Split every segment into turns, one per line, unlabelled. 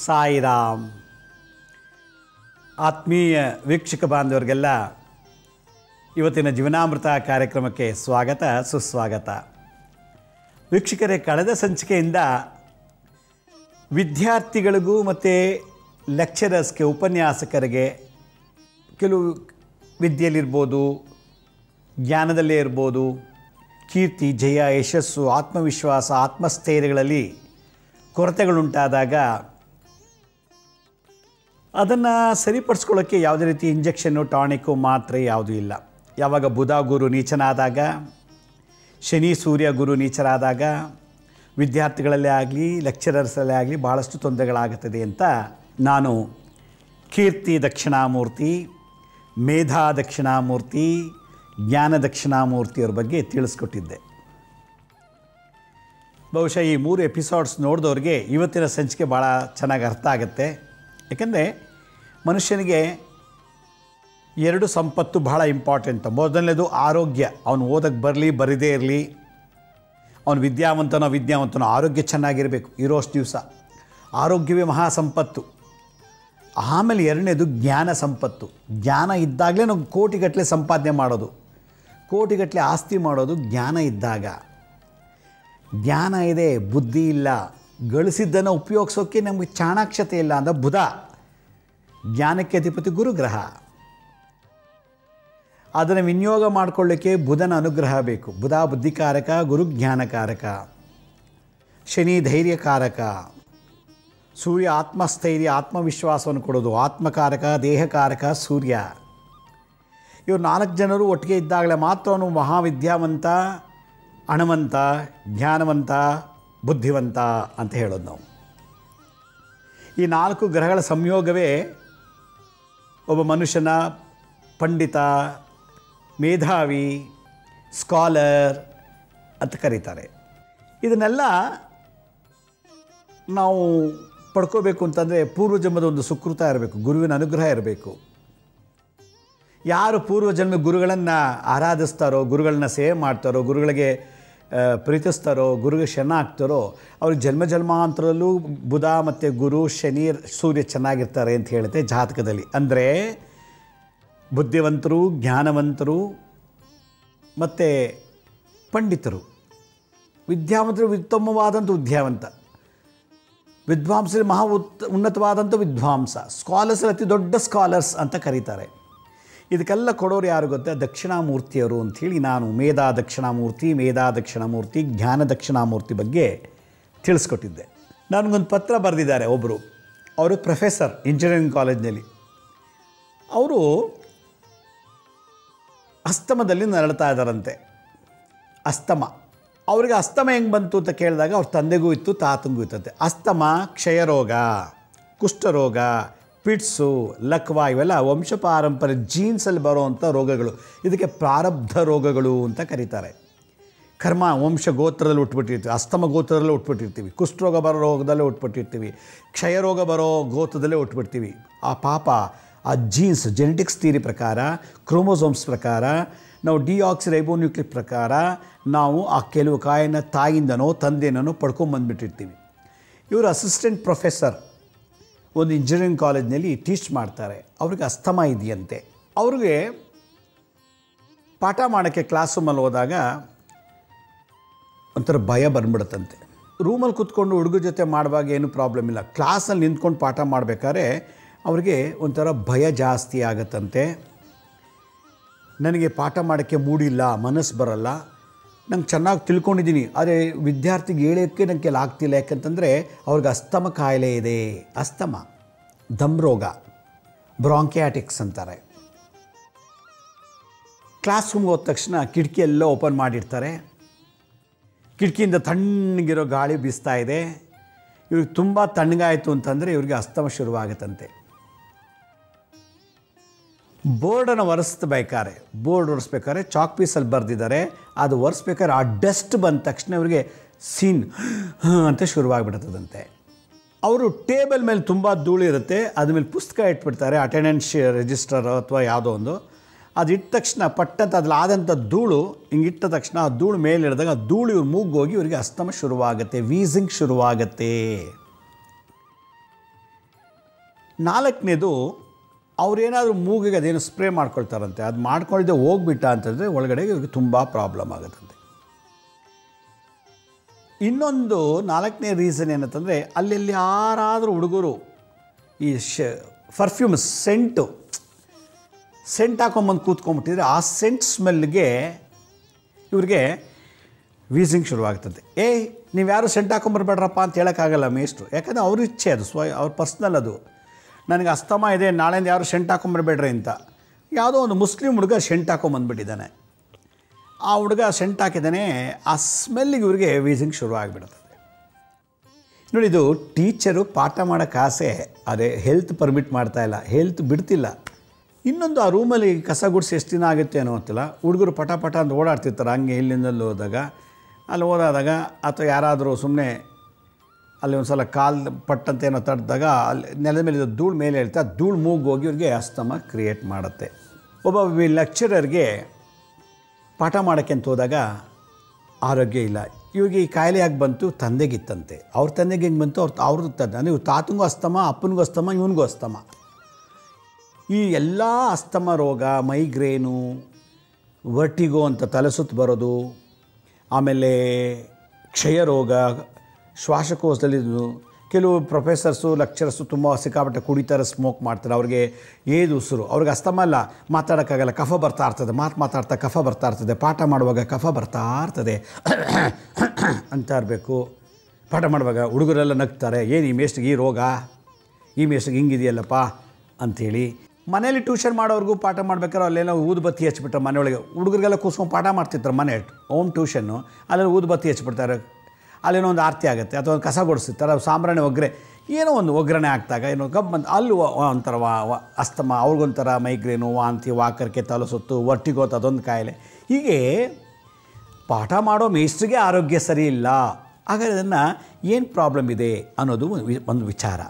ಸಾಯಿರಾಮ್ ಆತ್ಮೀಯ ವೀಕ್ಷಕ ಬಾಂಧವರಿಗೆಲ್ಲ ಇವತ್ತಿನ ಜೀವನಾಮೃತ ಕಾರ್ಯಕ್ರಮಕ್ಕೆ ಸ್ವಾಗತ ಸುಸ್ವಾಗತ ವೀಕ್ಷಕರೇ ಕಳೆದ ಸಂಚಿಕೆಯಿಂದ ವಿದ್ಯಾರ್ಥಿಗಳಿಗೂ ಮತ್ತು ಲೆಕ್ಚರರ್ಸ್ಗೆ ಉಪನ್ಯಾಸಕರಿಗೆ ಕೆಲವು ವಿದ್ಯೆಯಲ್ಲಿರ್ಬೋದು ಜ್ಞಾನದಲ್ಲೇ ಇರ್ಬೋದು ಕೀರ್ತಿ ಜಯ ಯಶಸ್ಸು ಆತ್ಮವಿಶ್ವಾಸ ಆತ್ಮಸ್ಥೈರ್ಯಗಳಲ್ಲಿ ಕೊರತೆಗಳುಂಟಾದಾಗ ಅದನ್ನು ಸರಿಪಡಿಸ್ಕೊಳ್ಳೋಕ್ಕೆ ಯಾವುದೇ ರೀತಿ ಇಂಜೆಕ್ಷನ್ನು ಟಾನಿಕ್ಕು ಮಾತ್ರೆ ಯಾವುದೂ ಇಲ್ಲ ಯಾವಾಗ ಬುಧ ಗುರು ನೀಚನಾದಾಗ ಶನಿ ಸೂರ್ಯ ಗುರು ನೀಚರಾದಾಗ ವಿದ್ಯಾರ್ಥಿಗಳಲ್ಲೇ ಆಗಲಿ ಲೆಕ್ಚರರ್ಸಲ್ಲೇ ಆಗಲಿ ಭಾಳಷ್ಟು ತೊಂದರೆಗಳಾಗುತ್ತದೆ ಅಂತ ನಾನು ಕೀರ್ತಿ ದಕ್ಷಿಣಾಮೂರ್ತಿ ಮೇಧಾ ದಕ್ಷಿಣಾಮೂರ್ತಿ ಜ್ಞಾನ ದಕ್ಷಿಣಾಮೂರ್ತಿಯವ್ರ ಬಗ್ಗೆ ತಿಳಿಸ್ಕೊಟ್ಟಿದ್ದೆ ಬಹುಶಃ ಈ ಮೂರು ಎಪಿಸೋಡ್ಸ್ ನೋಡಿದವ್ರಿಗೆ ಇವತ್ತಿನ ಸಂಚಿಕೆ ಭಾಳ ಚೆನ್ನಾಗಿ ಅರ್ಥ ಆಗುತ್ತೆ ಯಾಕಂದರೆ ಮನುಷ್ಯನಿಗೆ ಎರಡು ಸಂಪತ್ತು ಬಹಳ ಇಂಪಾರ್ಟೆಂಟ್ ಮೊದಲನೇದು ಆರೋಗ್ಯ ಅವನು ಓದಕ್ಕೆ ಬರಲಿ ಬರಿದೇ ಇರಲಿ ಅವನು ವಿದ್ಯಾವಂತನೋ ವಿದ್ಯಾವಂತನೋ ಆರೋಗ್ಯ ಚೆನ್ನಾಗಿರಬೇಕು ಇರೋಷ್ಟು ದಿವಸ ಆರೋಗ್ಯವೇ ಮಹಾ ಸಂಪತ್ತು ಆಮೇಲೆ ಎರಡನೇದು ಜ್ಞಾನ ಸಂಪತ್ತು ಜ್ಞಾನ ಇದ್ದಾಗಲೇ ನಾವು ಕೋಟಿಗಟ್ಟಲೆ ಸಂಪಾದನೆ ಮಾಡೋದು ಕೋಟಿಗಟ್ಟಲೆ ಆಸ್ತಿ ಮಾಡೋದು ಜ್ಞಾನ ಇದ್ದಾಗ ಜ್ಞಾನ ಇದೆ ಬುದ್ಧಿ ಇಲ್ಲ ಗಳಿಸಿದ್ದನ್ನು ಉಪಯೋಗಿಸೋಕ್ಕೆ ನಮಗೆ ಚಾಣಾಕ್ಷತೆ ಇಲ್ಲ ಅಂದ ಬುಧ ಜ್ಞಾನಕ್ಕೆ ಅಧಿಪತಿ ಗುರುಗ್ರಹ ಅದನ್ನು ವಿನಿಯೋಗ ಮಾಡಿಕೊಳ್ಳಿಕ್ಕೆ ಬುಧನ ಅನುಗ್ರಹ ಬೇಕು ಬುಧ ಬುದ್ಧಿಕಾರಕ ಗುರು ಜ್ಞಾನಕಾರಕ ಶನಿ ಧೈರ್ಯಕಾರಕ ಸೂರ್ಯ ಆತ್ಮಸ್ಥೈರ್ಯ ಆತ್ಮವಿಶ್ವಾಸವನ್ನು ಕೊಡೋದು ಆತ್ಮಕಾರಕ ದೇಹಕಾರಕ ಸೂರ್ಯ ಇವರು ನಾಲ್ಕು ಜನರು ಒಟ್ಟಿಗೆ ಇದ್ದಾಗಲೇ ಮಾತ್ರ ಅವನು ಮಹಾವಿದ್ಯಾವಂತ ಹಣವಂತ ಜ್ಞಾನವಂತ ಬುದ್ಧಿವಂತ ಅಂತ ಹೇಳೋದು ನಾವು ಈ ನಾಲ್ಕು ಗ್ರಹಗಳ ಸಂಯೋಗವೇ ಒಬ್ಬ ಮನುಷ್ಯನ ಪಂಡಿತ ಮೇಧಾವಿ ಸ್ಕಾಲರ್ ಅಂತ ಕರೀತಾರೆ ಇದನ್ನೆಲ್ಲ ನಾವು ಪಡ್ಕೋಬೇಕು ಅಂತಂದರೆ ಪೂರ್ವಜನ್ಮದ ಒಂದು ಸುಕೃತ ಇರಬೇಕು ಗುರುವಿನ ಅನುಗ್ರಹ ಇರಬೇಕು ಯಾರು ಪೂರ್ವಜನ್ಮ ಗುರುಗಳನ್ನು ಆರಾಧಿಸ್ತಾರೋ ಗುರುಗಳನ್ನ ಸೇವೆ ಮಾಡ್ತಾರೋ ಗುರುಗಳಿಗೆ ಆ, ಪ್ರೀತಿಸ್ತಾರೋ ಗುರುಗೆ ಶರಣ ಆಗ್ತಾರೋ ಅವ್ರಿಗೆ ಜನ್ಮ ಜನ್ಮಾಂತರದಲ್ಲೂ ಬುಧ ಮತ್ತು ಗುರು ಶನಿ ಸೂರ್ಯ ಚೆನ್ನಾಗಿರ್ತಾರೆ ಅಂತ ಹೇಳುತ್ತೆ ಜಾತಕದಲ್ಲಿ ಅಂದರೆ ಬುದ್ಧಿವಂತರು ಜ್ಞಾನವಂತರು ಮತ್ತು ಪಂಡಿತರು ವಿದ್ಯಾವಂತರು ಉತ್ತಮವಾದಂಥ ವಿದ್ಯಾವಂತ ವಿದ್ವಾಂಸರು ಮಹಾ ಉತ್ ಉನ್ನತವಾದಂಥ ವಿದ್ವಾಂಸ ಸ್ಕಾಲರ್ಸ್ ಅತಿ ದೊಡ್ಡ ಸ್ಕಾಲರ್ಸ್ ಅಂತ ಕರೀತಾರೆ ಇದಕ್ಕೆಲ್ಲ ಕೊಡೋರು ಯಾರು ಗೊತ್ತಾ ದಕ್ಷಿಣಾಮೂರ್ತಿಯವರು ಅಂಥೇಳಿ ನಾನು ಮೇಧಾ ದಕ್ಷಿಣಾಮೂರ್ತಿ ಮೇಧಾ ದಕ್ಷಿಣಾಮೂರ್ತಿ ಜ್ಞಾನ ದಕ್ಷಿಣಾಮೂರ್ತಿ ಬಗ್ಗೆ ತಿಳಿಸ್ಕೊಟ್ಟಿದ್ದೆ ನನಗೊಂದು ಪತ್ರ ಬರೆದಿದ್ದಾರೆ ಒಬ್ಬರು ಅವರು ಪ್ರೊಫೆಸರ್ ಇಂಜಿನಿಯರಿಂಗ್ ಕಾಲೇಜ್ನಲ್ಲಿ ಅವರು ಅಸ್ತಮದಲ್ಲಿ ನರಳ್ತಾ ಇದ್ದಾರಂತೆ ಅಸ್ತಮ ಅವರಿಗೆ ಅಸ್ತಮ ಹೆಂಗೆ ಬಂತು ಅಂತ ಕೇಳಿದಾಗ ಅವ್ರ ತಂದೆಗೂ ಇತ್ತು ತಾತಂಗೂ ಇತ್ತಂತೆ ಅಸ್ತಮ ಕ್ಷಯರೋಗ ಕುಷ್ಠರೋಗ ಪಿಟ್ಸು ಲಕ್ವಾ ಇವೆಲ್ಲ ವಂಶ ಪಾರಂಪರ್ಯ ಜೀನ್ಸಲ್ಲಿ ಬರುವಂಥ ರೋಗಗಳು ಇದಕ್ಕೆ ಪ್ರಾರಬ್ಧ ರೋಗಗಳು ಅಂತ ಕರೀತಾರೆ ಕರ್ಮ ವಂಶ ಗೋತ್ರದಲ್ಲಿ ಉಟ್ಬಿಟ್ಟಿರ್ತೀವಿ ಅಸ್ತಮ ಗೋತ್ರದಲ್ಲೇ ಉಟ್ಬಿಟ್ಟಿರ್ತೀವಿ ಕುಷ್ಠರೋಗ ಬರೋ ರೋಗದಲ್ಲೇ ಉಟ್ಬಿಟ್ಟಿರ್ತೀವಿ ಕ್ಷಯರೋಗ ಬರೋ ಗೋತ್ರದಲ್ಲೇ ಉಟ್ಬಿಡ್ತೀವಿ ಆ ಪಾಪ ಆ ಜೀನ್ಸ್ ಜೆನೆಟಿಕ್ಸ್ ಥಿಯರಿ ಪ್ರಕಾರ ಕ್ರೋಮೋಸೋಮ್ಸ್ ಪ್ರಕಾರ ನಾವು ಡಿಆಕ್ಸಿರೈಬೋನ್ಯೂಕ್ಲಿಕ್ ಪ್ರಕಾರ ನಾವು ಆ ಕೆಲವು ಕಾಯಿನ ತಾಯಿಂದನೋ ತಂದೆನೋ ಪಡ್ಕೊಂಬಂದ್ಬಿಟ್ಟಿರ್ತೀವಿ ಇವರು ಅಸಿಸ್ಟೆಂಟ್ ಪ್ರೊಫೆಸರ್ ಒಂದು ಇಂಜಿನಿಯರಿಂಗ್ ಕಾಲೇಜ್ನಲ್ಲಿ ಟೀಚ್ ಮಾಡ್ತಾರೆ ಅವ್ರಿಗೆ ಅಸ್ತಮ ಇದೆಯಂತೆ ಅವ್ರಿಗೆ ಪಾಠ ಮಾಡೋಕ್ಕೆ ಕ್ಲಾಸ್ ರೂಮಲ್ಲಿ ಹೋದಾಗ ಒಂಥರ ಭಯ ಬಂದ್ಬಿಡುತ್ತಂತೆ ರೂಮಲ್ಲಿ ಕೂತ್ಕೊಂಡು ಹುಡುಗರ ಜೊತೆ ಮಾಡುವಾಗ ಏನು ಪ್ರಾಬ್ಲಮ್ ಇಲ್ಲ ಕ್ಲಾಸಲ್ಲಿ ನಿಂತ್ಕೊಂಡು ಪಾಠ ಮಾಡಬೇಕಾದ್ರೆ ಅವ್ರಿಗೆ ಒಂಥರ ಭಯ ಜಾಸ್ತಿ ಆಗತ್ತಂತೆ ನನಗೆ ಪಾಠ ಮಾಡೋಕ್ಕೆ ಮೂಡಿಲ್ಲ ಮನಸ್ಸು ಬರಲ್ಲ ನಂಗೆ ಚೆನ್ನಾಗಿ ತಿಳ್ಕೊಂಡಿದ್ದೀನಿ ಆದರೆ ವಿದ್ಯಾರ್ಥಿಗೆ ಹೇಳೋಕ್ಕೆ ನನಗೆ ಕೆಲ ಆಗ್ತಿಲ್ಲ ಯಾಕಂತಂದರೆ ಅವ್ರಿಗೆ ಅಸ್ತಮ ಕಾಯಿಲೆ ಇದೆ ಅಸ್ತಮ ದಮ್ ರೋಗ ಬ್ರಾಂಕ್ಯಾಟಿಕ್ಸ್ ಅಂತಾರೆ ಕ್ಲಾಸ್ ರೂಮ್ಗೆ ಹೋದ ತಕ್ಷಣ ಕಿಟಕಿ ಎಲ್ಲ ಓಪನ್ ಮಾಡಿರ್ತಾರೆ ಕಿಟಕಿಯಿಂದ ತಣ್ಣಗಿರೋ ಗಾಳಿ ಬೀಸ್ತಾ ಇದೆ ಇವ್ರಿಗೆ ತುಂಬ ತಣ್ಣಗಾಯಿತು ಅಂತಂದರೆ ಇವ್ರಿಗೆ ಅಸ್ತಮ ಶುರುವಾಗುತ್ತಂತೆ ಬೋರ್ಡನ್ನು ಒರೆಸ್ಬೇಕಾದ್ರೆ ಬೋರ್ಡ್ ಒರೆಸ್ಬೇಕಾದ್ರೆ ಚಾಕ್ ಪೀಸಲ್ಲಿ ಬರೆದಿದ್ದಾರೆ ಅದು ಒರೆಸ್ಬೇಕಾದ್ರೆ ಆ ಡಸ್ಟ್ ಬಂದ ತಕ್ಷಣ ಇವರಿಗೆ ಸೀನ್ ಅಂತ ಶುರುವಾಗ್ಬಿಡ್ತದಂತೆ ಅವರು ಟೇಬಲ್ ಮೇಲೆ ತುಂಬ ಧೂಳು ಇರುತ್ತೆ ಅದ್ರ ಮೇಲೆ ಪುಸ್ತಕ ಇಟ್ಬಿಡ್ತಾರೆ ಅಟೆಂಡೆನ್ಸ್ ರಿಜಿಸ್ಟರ್ ಅಥವಾ ಯಾವುದೋ ಒಂದು ಅದು ಇಟ್ಟ ತಕ್ಷಣ ಪಟ್ಟಂತ ಅದ್ರಲ್ಲಿ ಆದಂಥ ಧೂಳು ಹಿಂಗೆ ಇಟ್ಟ ತಕ್ಷಣ ಆ ಧೂಳು ಮೇಲೆ ಹಿಡಿದಾಗ ಆ ಧೂಳು ಇವ್ರ ಮೂಗೋಗಿ ಇವರಿಗೆ ಅಸ್ತಮ ಶುರುವಾಗುತ್ತೆ ವೀಸಿಂಗ್ ಶುರುವಾಗುತ್ತೆ ನಾಲ್ಕನೇದು ಅವ್ರೇನಾದರೂ ಮೂಗಿಗೆ ಅದೇನು ಸ್ಪ್ರೇ ಮಾಡ್ಕೊಳ್ತಾರಂತೆ ಅದು ಮಾಡ್ಕೊಳ್ಳದೆ ಹೋಗ್ಬಿಟ್ಟ ಅಂತಂದರೆ ಒಳಗಡೆ ಇವ್ರಿಗೆ ತುಂಬ ಪ್ರಾಬ್ಲಮ್ ಆಗುತ್ತಂತೆ ಇನ್ನೊಂದು ನಾಲ್ಕನೇ ರೀಸನ್ ಏನಂತಂದರೆ ಅಲ್ಲೆಲ್ಲಿ ಯಾರಾದರೂ ಹುಡುಗರು ಈ ಶ ಪರ್ಫ್ಯೂಮ್ ಸೆಂಟು ಸೆಂಟ್ ಹಾಕೊಂಬಂದು ಕೂತ್ಕೊಂಡ್ಬಿಟ್ಟಿದ್ರೆ ಆ ಸೆಂಟ್ ಸ್ಮೆಲ್ಗೆ ಇವ್ರಿಗೆ ವೀಸಿಂಗ್ ಶುರುವಾಗ್ತದೆ ಏಯ್ ನೀವು ಯಾರು ಸೆಂಟ್ ಹಾಕೊಂಬರ್ಬೇಡ್ರಪ್ಪ ಅಂತ ಹೇಳೋಕ್ಕಾಗಲ್ಲ ಮೇಷ್ಟ್ರು ಯಾಕಂದರೆ ಅವ್ರ ಇಚ್ಛೆ ಅದು ಸ್ವ ಅವ್ರ ಪರ್ಸ್ನಲ್ ಅದು ನನಗೆ ಅಸ್ತಮ ಇದೆ ನಾಳೆಯಿಂದ ಯಾರು ಸೆಂಟ್ ಹಾಕೊಂಬರ್ಬೇಡ್ರಿ ಅಂತ ಯಾವುದೋ ಒಂದು ಮುಸ್ಲಿಂ ಹುಡುಗ ಸೆಂಟ್ ಹಾಕೊಂಬಂದ್ಬಿಟ್ಟಿದ್ದಾನೆ ಆ ಹುಡುಗ ಸೆಂಟ್ ಹಾಕಿದ್ದಾನೆ ಆ ಸ್ಮೆಲ್ಲಿಗೆ ಇವ್ರಿಗೆ ವೀಸಿಂಗ್ ಶುರು ಆಗಿಬಿಡ್ತದೆ ನೋಡಿ ಇದು ಟೀಚರು ಪಾಠ ಮಾಡೋಕ್ಕೆ ಆಸೆ ಅದೇ ಹೆಲ್ತ್ ಪರ್ಮಿಟ್ ಮಾಡ್ತಾ ಇಲ್ಲ ಹೆಲ್ತ್ ಬಿಡ್ತಿಲ್ಲ ಇನ್ನೊಂದು ಆ ರೂಮಲ್ಲಿ ಕಸ ಗುಡಿಸಿ ಎಷ್ಟು ದಿನ ಆಗುತ್ತೆ ಅನ್ನೋ ಗೊತ್ತಿಲ್ಲ ಹುಡುಗರು ಪಟ ಪಟ ಅಂತ ಓಡಾಡ್ತಿರ್ತಾರೆ ಹಂಗೆ ಇಲ್ಲಿಂದಲ್ಲಿ ಹೋದಾಗ ಅಲ್ಲಿ ಓದಾದಾಗ ಅಥವಾ ಯಾರಾದರೂ ಸುಮ್ಮನೆ ಅಲ್ಲಿ ಒಂದು ಸಲ ಕಾಲು ಪಟ್ಟಂತ ಏನೋ ತಟ್ಟಿದಾಗ ಅಲ್ಲಿ ನೆಲದ ಮೇಲೆ ಧೂಳು ಮೇಲೆ ಹೇಳ್ತಾ ಧೂಳು ಮೂಗು ಹೋಗಿ ಇವ್ರಿಗೆ ಅಸ್ತಮ ಕ್ರಿಯೇಟ್ ಮಾಡುತ್ತೆ ಒಬ್ಬ ಲೆಕ್ಚರರ್ಗೆ ಪಾಠ ಮಾಡೋಕ್ಕೆ ಅಂತ ಹೋದಾಗ ಆರೋಗ್ಯ ಇಲ್ಲ ಇವ್ರಿಗೆ ಈ ಕಾಯಿಲೆ ಯಾಕೆ ಬಂತು ತಂದೆಗಿತ್ತಂತೆ ಅವ್ರ ತಂದೆಗೆ ಹೆಂಗೆ ಬಂತು ಅವ್ರ ಅವ್ರದ್ದು ತಂದೆ ಅಂದರೆ ಇವ್ರ ತಾತನಿಗೂ ಅಸ್ತಮ ಅಪ್ಪನಿಗೂ ಅಸ್ತಮ ಇವನಿಗೂ ಅಸ್ತಮ ಈ ಎಲ್ಲ ಅಸ್ತಮ ರೋಗ ಮೈಗ್ರೇನು ವರ್ಟಿಗೋ ಅಂತ ತಲೆ ಸುತ್ತು ಬರೋದು ಆಮೇಲೆ ಕ್ಷಯ ರೋಗ ಶ್ವಾಸಕೋಶದಲ್ಲಿ ಇದು ಕೆಲವು ಪ್ರೊಫೆಸರ್ಸು ಲೆಕ್ಚರರ್ಸು ತುಂಬ ಸಿಕ್ಕಾಪಟ್ಟೆ ಕುಡಿತಾರೆ ಸ್ಮೋಕ್ ಮಾಡ್ತಾರೆ ಅವ್ರಿಗೆ ಏದು ಉಸಿರು ಅವ್ರಿಗೆ ಅಸ್ತಮ ಅಲ್ಲ ಮಾತಾಡೋಕ್ಕಾಗಲ್ಲ ಕಫ ಬರ್ತಾ ಇರ್ತದೆ ಮಾತು ಮಾತಾಡ್ತಾ ಕಫ ಬರ್ತಾ ಇರ್ತದೆ ಪಾಠ ಮಾಡುವಾಗ ಕಫ ಬರ್ತಾ ಇರ್ತದೆ ಅಂತ ಇರಬೇಕು ಪಾಠ ಮಾಡುವಾಗ ಹುಡುಗರೆಲ್ಲ ನಗ್ತಾರೆ ಏನು ಈ ಮೇಷ್ಟಿಗೆ ಈ ರೋಗ ಈ ಮೇಷ್ಟಿಗೆ ಹಿಂಗಿದೆಯಲ್ಲಪ್ಪ ಅಂಥೇಳಿ ಮನೇಲಿ ಟ್ಯೂಷನ್ ಮಾಡೋರ್ಗೂ ಪಾಠ ಮಾಡ್ಬೇಕಾದ್ರೆ ಅಲ್ಲೆಲ್ಲ ಊದುಬತ್ತಿ ಹಚ್ಬಿಟ್ರೆ ಮನೆಯೊಳಗೆ ಹುಡುಗರಿಗೆಲ್ಲ ಕೂಸ್ಕೊಂಡು ಪಾಠ ಮಾಡ್ತಿರ್ತಾರೆ ಮನೆ ಹೋಮ್ ಟ್ಯೂಷನ್ನು ಅಲ್ಲೆಲ್ಲ ಊದುಬತ್ತಿ ಹಚ್ಬಿಡ್ತಾರೆ ಅಲ್ಲೇನೋ ಒಂದು ಆರತಿ ಆಗುತ್ತೆ ಅಥವಾ ಒಂದು ಕಸ ಗುಡಿಸ್ತಿರ್ತಾರೆ ಅದು ಸಾಂಬ್ರಾಣಿ ಒಗ್ಗರೆ ಏನೋ ಒಂದು ಒಗ್ಗರಣೆ ಹಾಕ್ದಾಗ ಏನೋ ಕಬ್ಬು ಬಂದು ಅಲ್ಲಿ ವ- ವ- ಒಂಥರ ವಾ ವ- ಅಸ್ತಮ ಅವ್ರಿಗೊಂಥರ ಮೈಗ್ರೇನು ವಾಂತಿ ವಾಕರಿಕೆ ತಲೆ ಸುತ್ತು ಒಟ್ಟಿಗೋತ ಅದೊಂದು ಕಾಯಿಲೆ ಹೀಗೆ ಪಾಠ ಮಾಡೋ ಮೇಸ್ಟ್ರಿಗೆ ಆರೋಗ್ಯ ಸರಿ ಇಲ್ಲ ಹಾಗಾದ್ರೆ ಅದನ್ನು ಏನು ಪ್ರಾಬ್ಲಮ್ ಇದೆ ಅನ್ನೋದು ಒಂದು ವಿ- ಒಂದು ವಿಚಾರ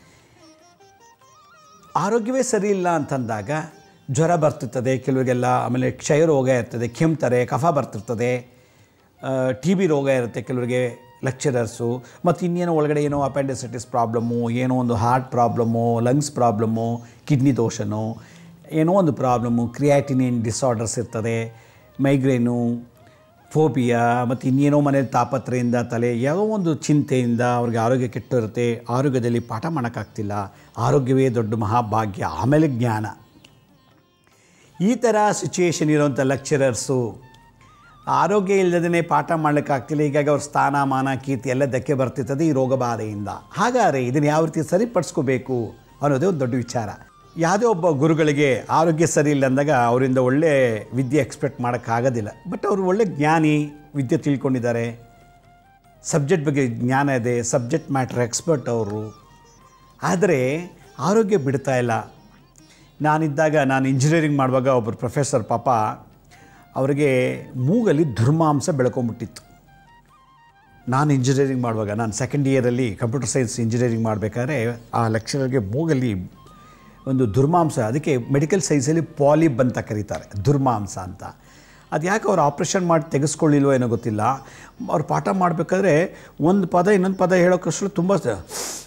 ಆರೋಗ್ಯವೇ ಸರಿ ಇಲ್ಲ ಅಂತಂದಾಗ ಜ್ವರ ಬರ್ತಿರ್ತದೆ ಕೆಲವರಿಗೆಲ್ಲ ಆಮೇಲೆ ಕ್ಷಯ ರೋಗ ಇರ್ತದೆ ಕೆಮ್ತಾರೆ ಕಫ ಬರ್ತಿರ್ತದೆ ಟಿ ಬಿ ರೋಗ ಇರುತ್ತೆ ಕೆಲವರಿಗೆ ಲೆಕ್ಚರರ್ಸು ಮತ್ತು ಇನ್ನೇನೋ ಒಳಗಡೆ ಏನೋ ಅಪೆಂಡಿಸೈಟಿಸ್ ಪ್ರಾಬ್ಲಮ್ಮು ಏನೋ ಒಂದು heart problem lungs problem kidney ದೋಷನೋ ಏನೋ ಒಂದು ಪ್ರಾಬ್ಲಮ್ಮು ಕ್ರಿಯಾಟಿನಿನ್ ಡಿಸಾರ್ಡರ್ಸ್ ಇರ್ತದೆ ಮೈಗ್ರೇನು ಫೋಬಿಯಾ ಮತ್ತು ಇನ್ನೇನೋ ಮನೇಲಿ ತಾಪತ್ರೆಯಿಂದ ತಲೆ ಯಾವುದೋ ಒಂದು ಚಿಂತೆಯಿಂದ ಅವ್ರಿಗೆ ಆರೋಗ್ಯ ಕೆಟ್ಟಿರುತ್ತೆ ಆರೋಗ್ಯದಲ್ಲಿ ಪಾಠ ಮಾಡೋಕ್ಕಾಗ್ತಿಲ್ಲ ಆರೋಗ್ಯವೇ ದೊಡ್ಡ ಮಹಾಭಾಗ್ಯ ಆಮೇಲೆ ಜ್ಞಾನ ಈ ಥರ ಸಿಚುಯೇಷನ್ ಇರೋಂಥ ಲೆಕ್ಚರರ್ಸು ಆರೋಗ್ಯ ಇಲ್ಲದೇ ಪಾಠ ಮಾಡಲಿಕ್ಕಾಗ್ತಿಲ್ಲ ಹೀಗಾಗಿ ಅವ್ರ ಸ್ಥಾನಮಾನ ಕೀರ್ತಿ ಎಲ್ಲ ಧಕ್ಕೆ ಬರ್ತಿರ್ತದೆ ಈ ರೋಗ ಬಾಧೆಯಿಂದ ಹಾಗಾದರೆ ಇದನ್ನು ಯಾವ ರೀತಿ ಸರಿಪಡಿಸ್ಕೋಬೇಕು ಅನ್ನೋದೇ ಒಂದು ದೊಡ್ಡ ವಿಚಾರ ಯಾವುದೇ ಒಬ್ಬ ಗುರುಗಳಿಗೆ ಆರೋಗ್ಯ ಸರಿ ಇಲ್ಲ ಅಂದಾಗ ಅವರಿಂದ ಒಳ್ಳೆ ವಿದ್ಯೆ ಎಕ್ಸ್ಪೆಕ್ಟ್ ಮಾಡೋಕ್ಕಾಗೋದಿಲ್ಲ ಬಟ್ ಅವರು ಒಳ್ಳೆ ಜ್ಞಾನಿ ವಿದ್ಯೆ ತಿಳ್ಕೊಂಡಿದ್ದಾರೆ ಸಬ್ಜೆಕ್ಟ್ ಬಗ್ಗೆ ಜ್ಞಾನ ಇದೆ ಸಬ್ಜೆಕ್ಟ್ ಮ್ಯಾಟ್ರ್ ಎಕ್ಸ್ಪರ್ಟ್ ಅವರು ಆದರೆ ಆರೋಗ್ಯ ಬಿಡ್ತಾ ಇಲ್ಲ ನಾನಿದ್ದಾಗ ನಾನು ಇಂಜಿನಿಯರಿಂಗ್ ಮಾಡುವಾಗ ಒಬ್ಬರು ಪ್ರೊಫೆಸರ್ ಪಾಪ ಅವರಿಗೆ ಮೂಗಲ್ಲಿ ದುರ್ಮಾಂಸ ಬೆಳ್ಕೊಂಬಿಟ್ಟಿತ್ತು ನಾನು ಇಂಜಿನಿಯರಿಂಗ್ ಮಾಡುವಾಗ ನಾನು ಸೆಕೆಂಡ್ ಇಯರಲ್ಲಿ ಕಂಪ್ಯೂಟರ್ ಸೈನ್ಸ್ ಇಂಜಿನಿಯರಿಂಗ್ ಮಾಡಬೇಕಾದ್ರೆ ಆ ಲೆಕ್ಚರರ್ಗೆ ಮೂಗಲ್ಲಿ ಒಂದು ದುರ್ಮಾಂಸ ಅದಕ್ಕೆ ಮೆಡಿಕಲ್ ಸೈನ್ಸಲ್ಲಿ ಪಾಲಿಬ್ ಅಂತ ಕರೀತಾರೆ ದುರ್ಮಾಂಸ ಅಂತ ಅದು ಯಾಕೆ ಅವ್ರು ಆಪ್ರೇಷನ್ ಮಾಡಿ ತೆಗೆಸ್ಕೊಳ್ಳಿಲ್ವೋ ಏನೋ ಗೊತ್ತಿಲ್ಲ ಅವ್ರು ಪಾಠ ಮಾಡಬೇಕಾದ್ರೆ ಒಂದು ಪದ ಇನ್ನೊಂದು ಪದ ಹೇಳೋಕ್ಕಷ್ಟು ತುಂಬ ಸ-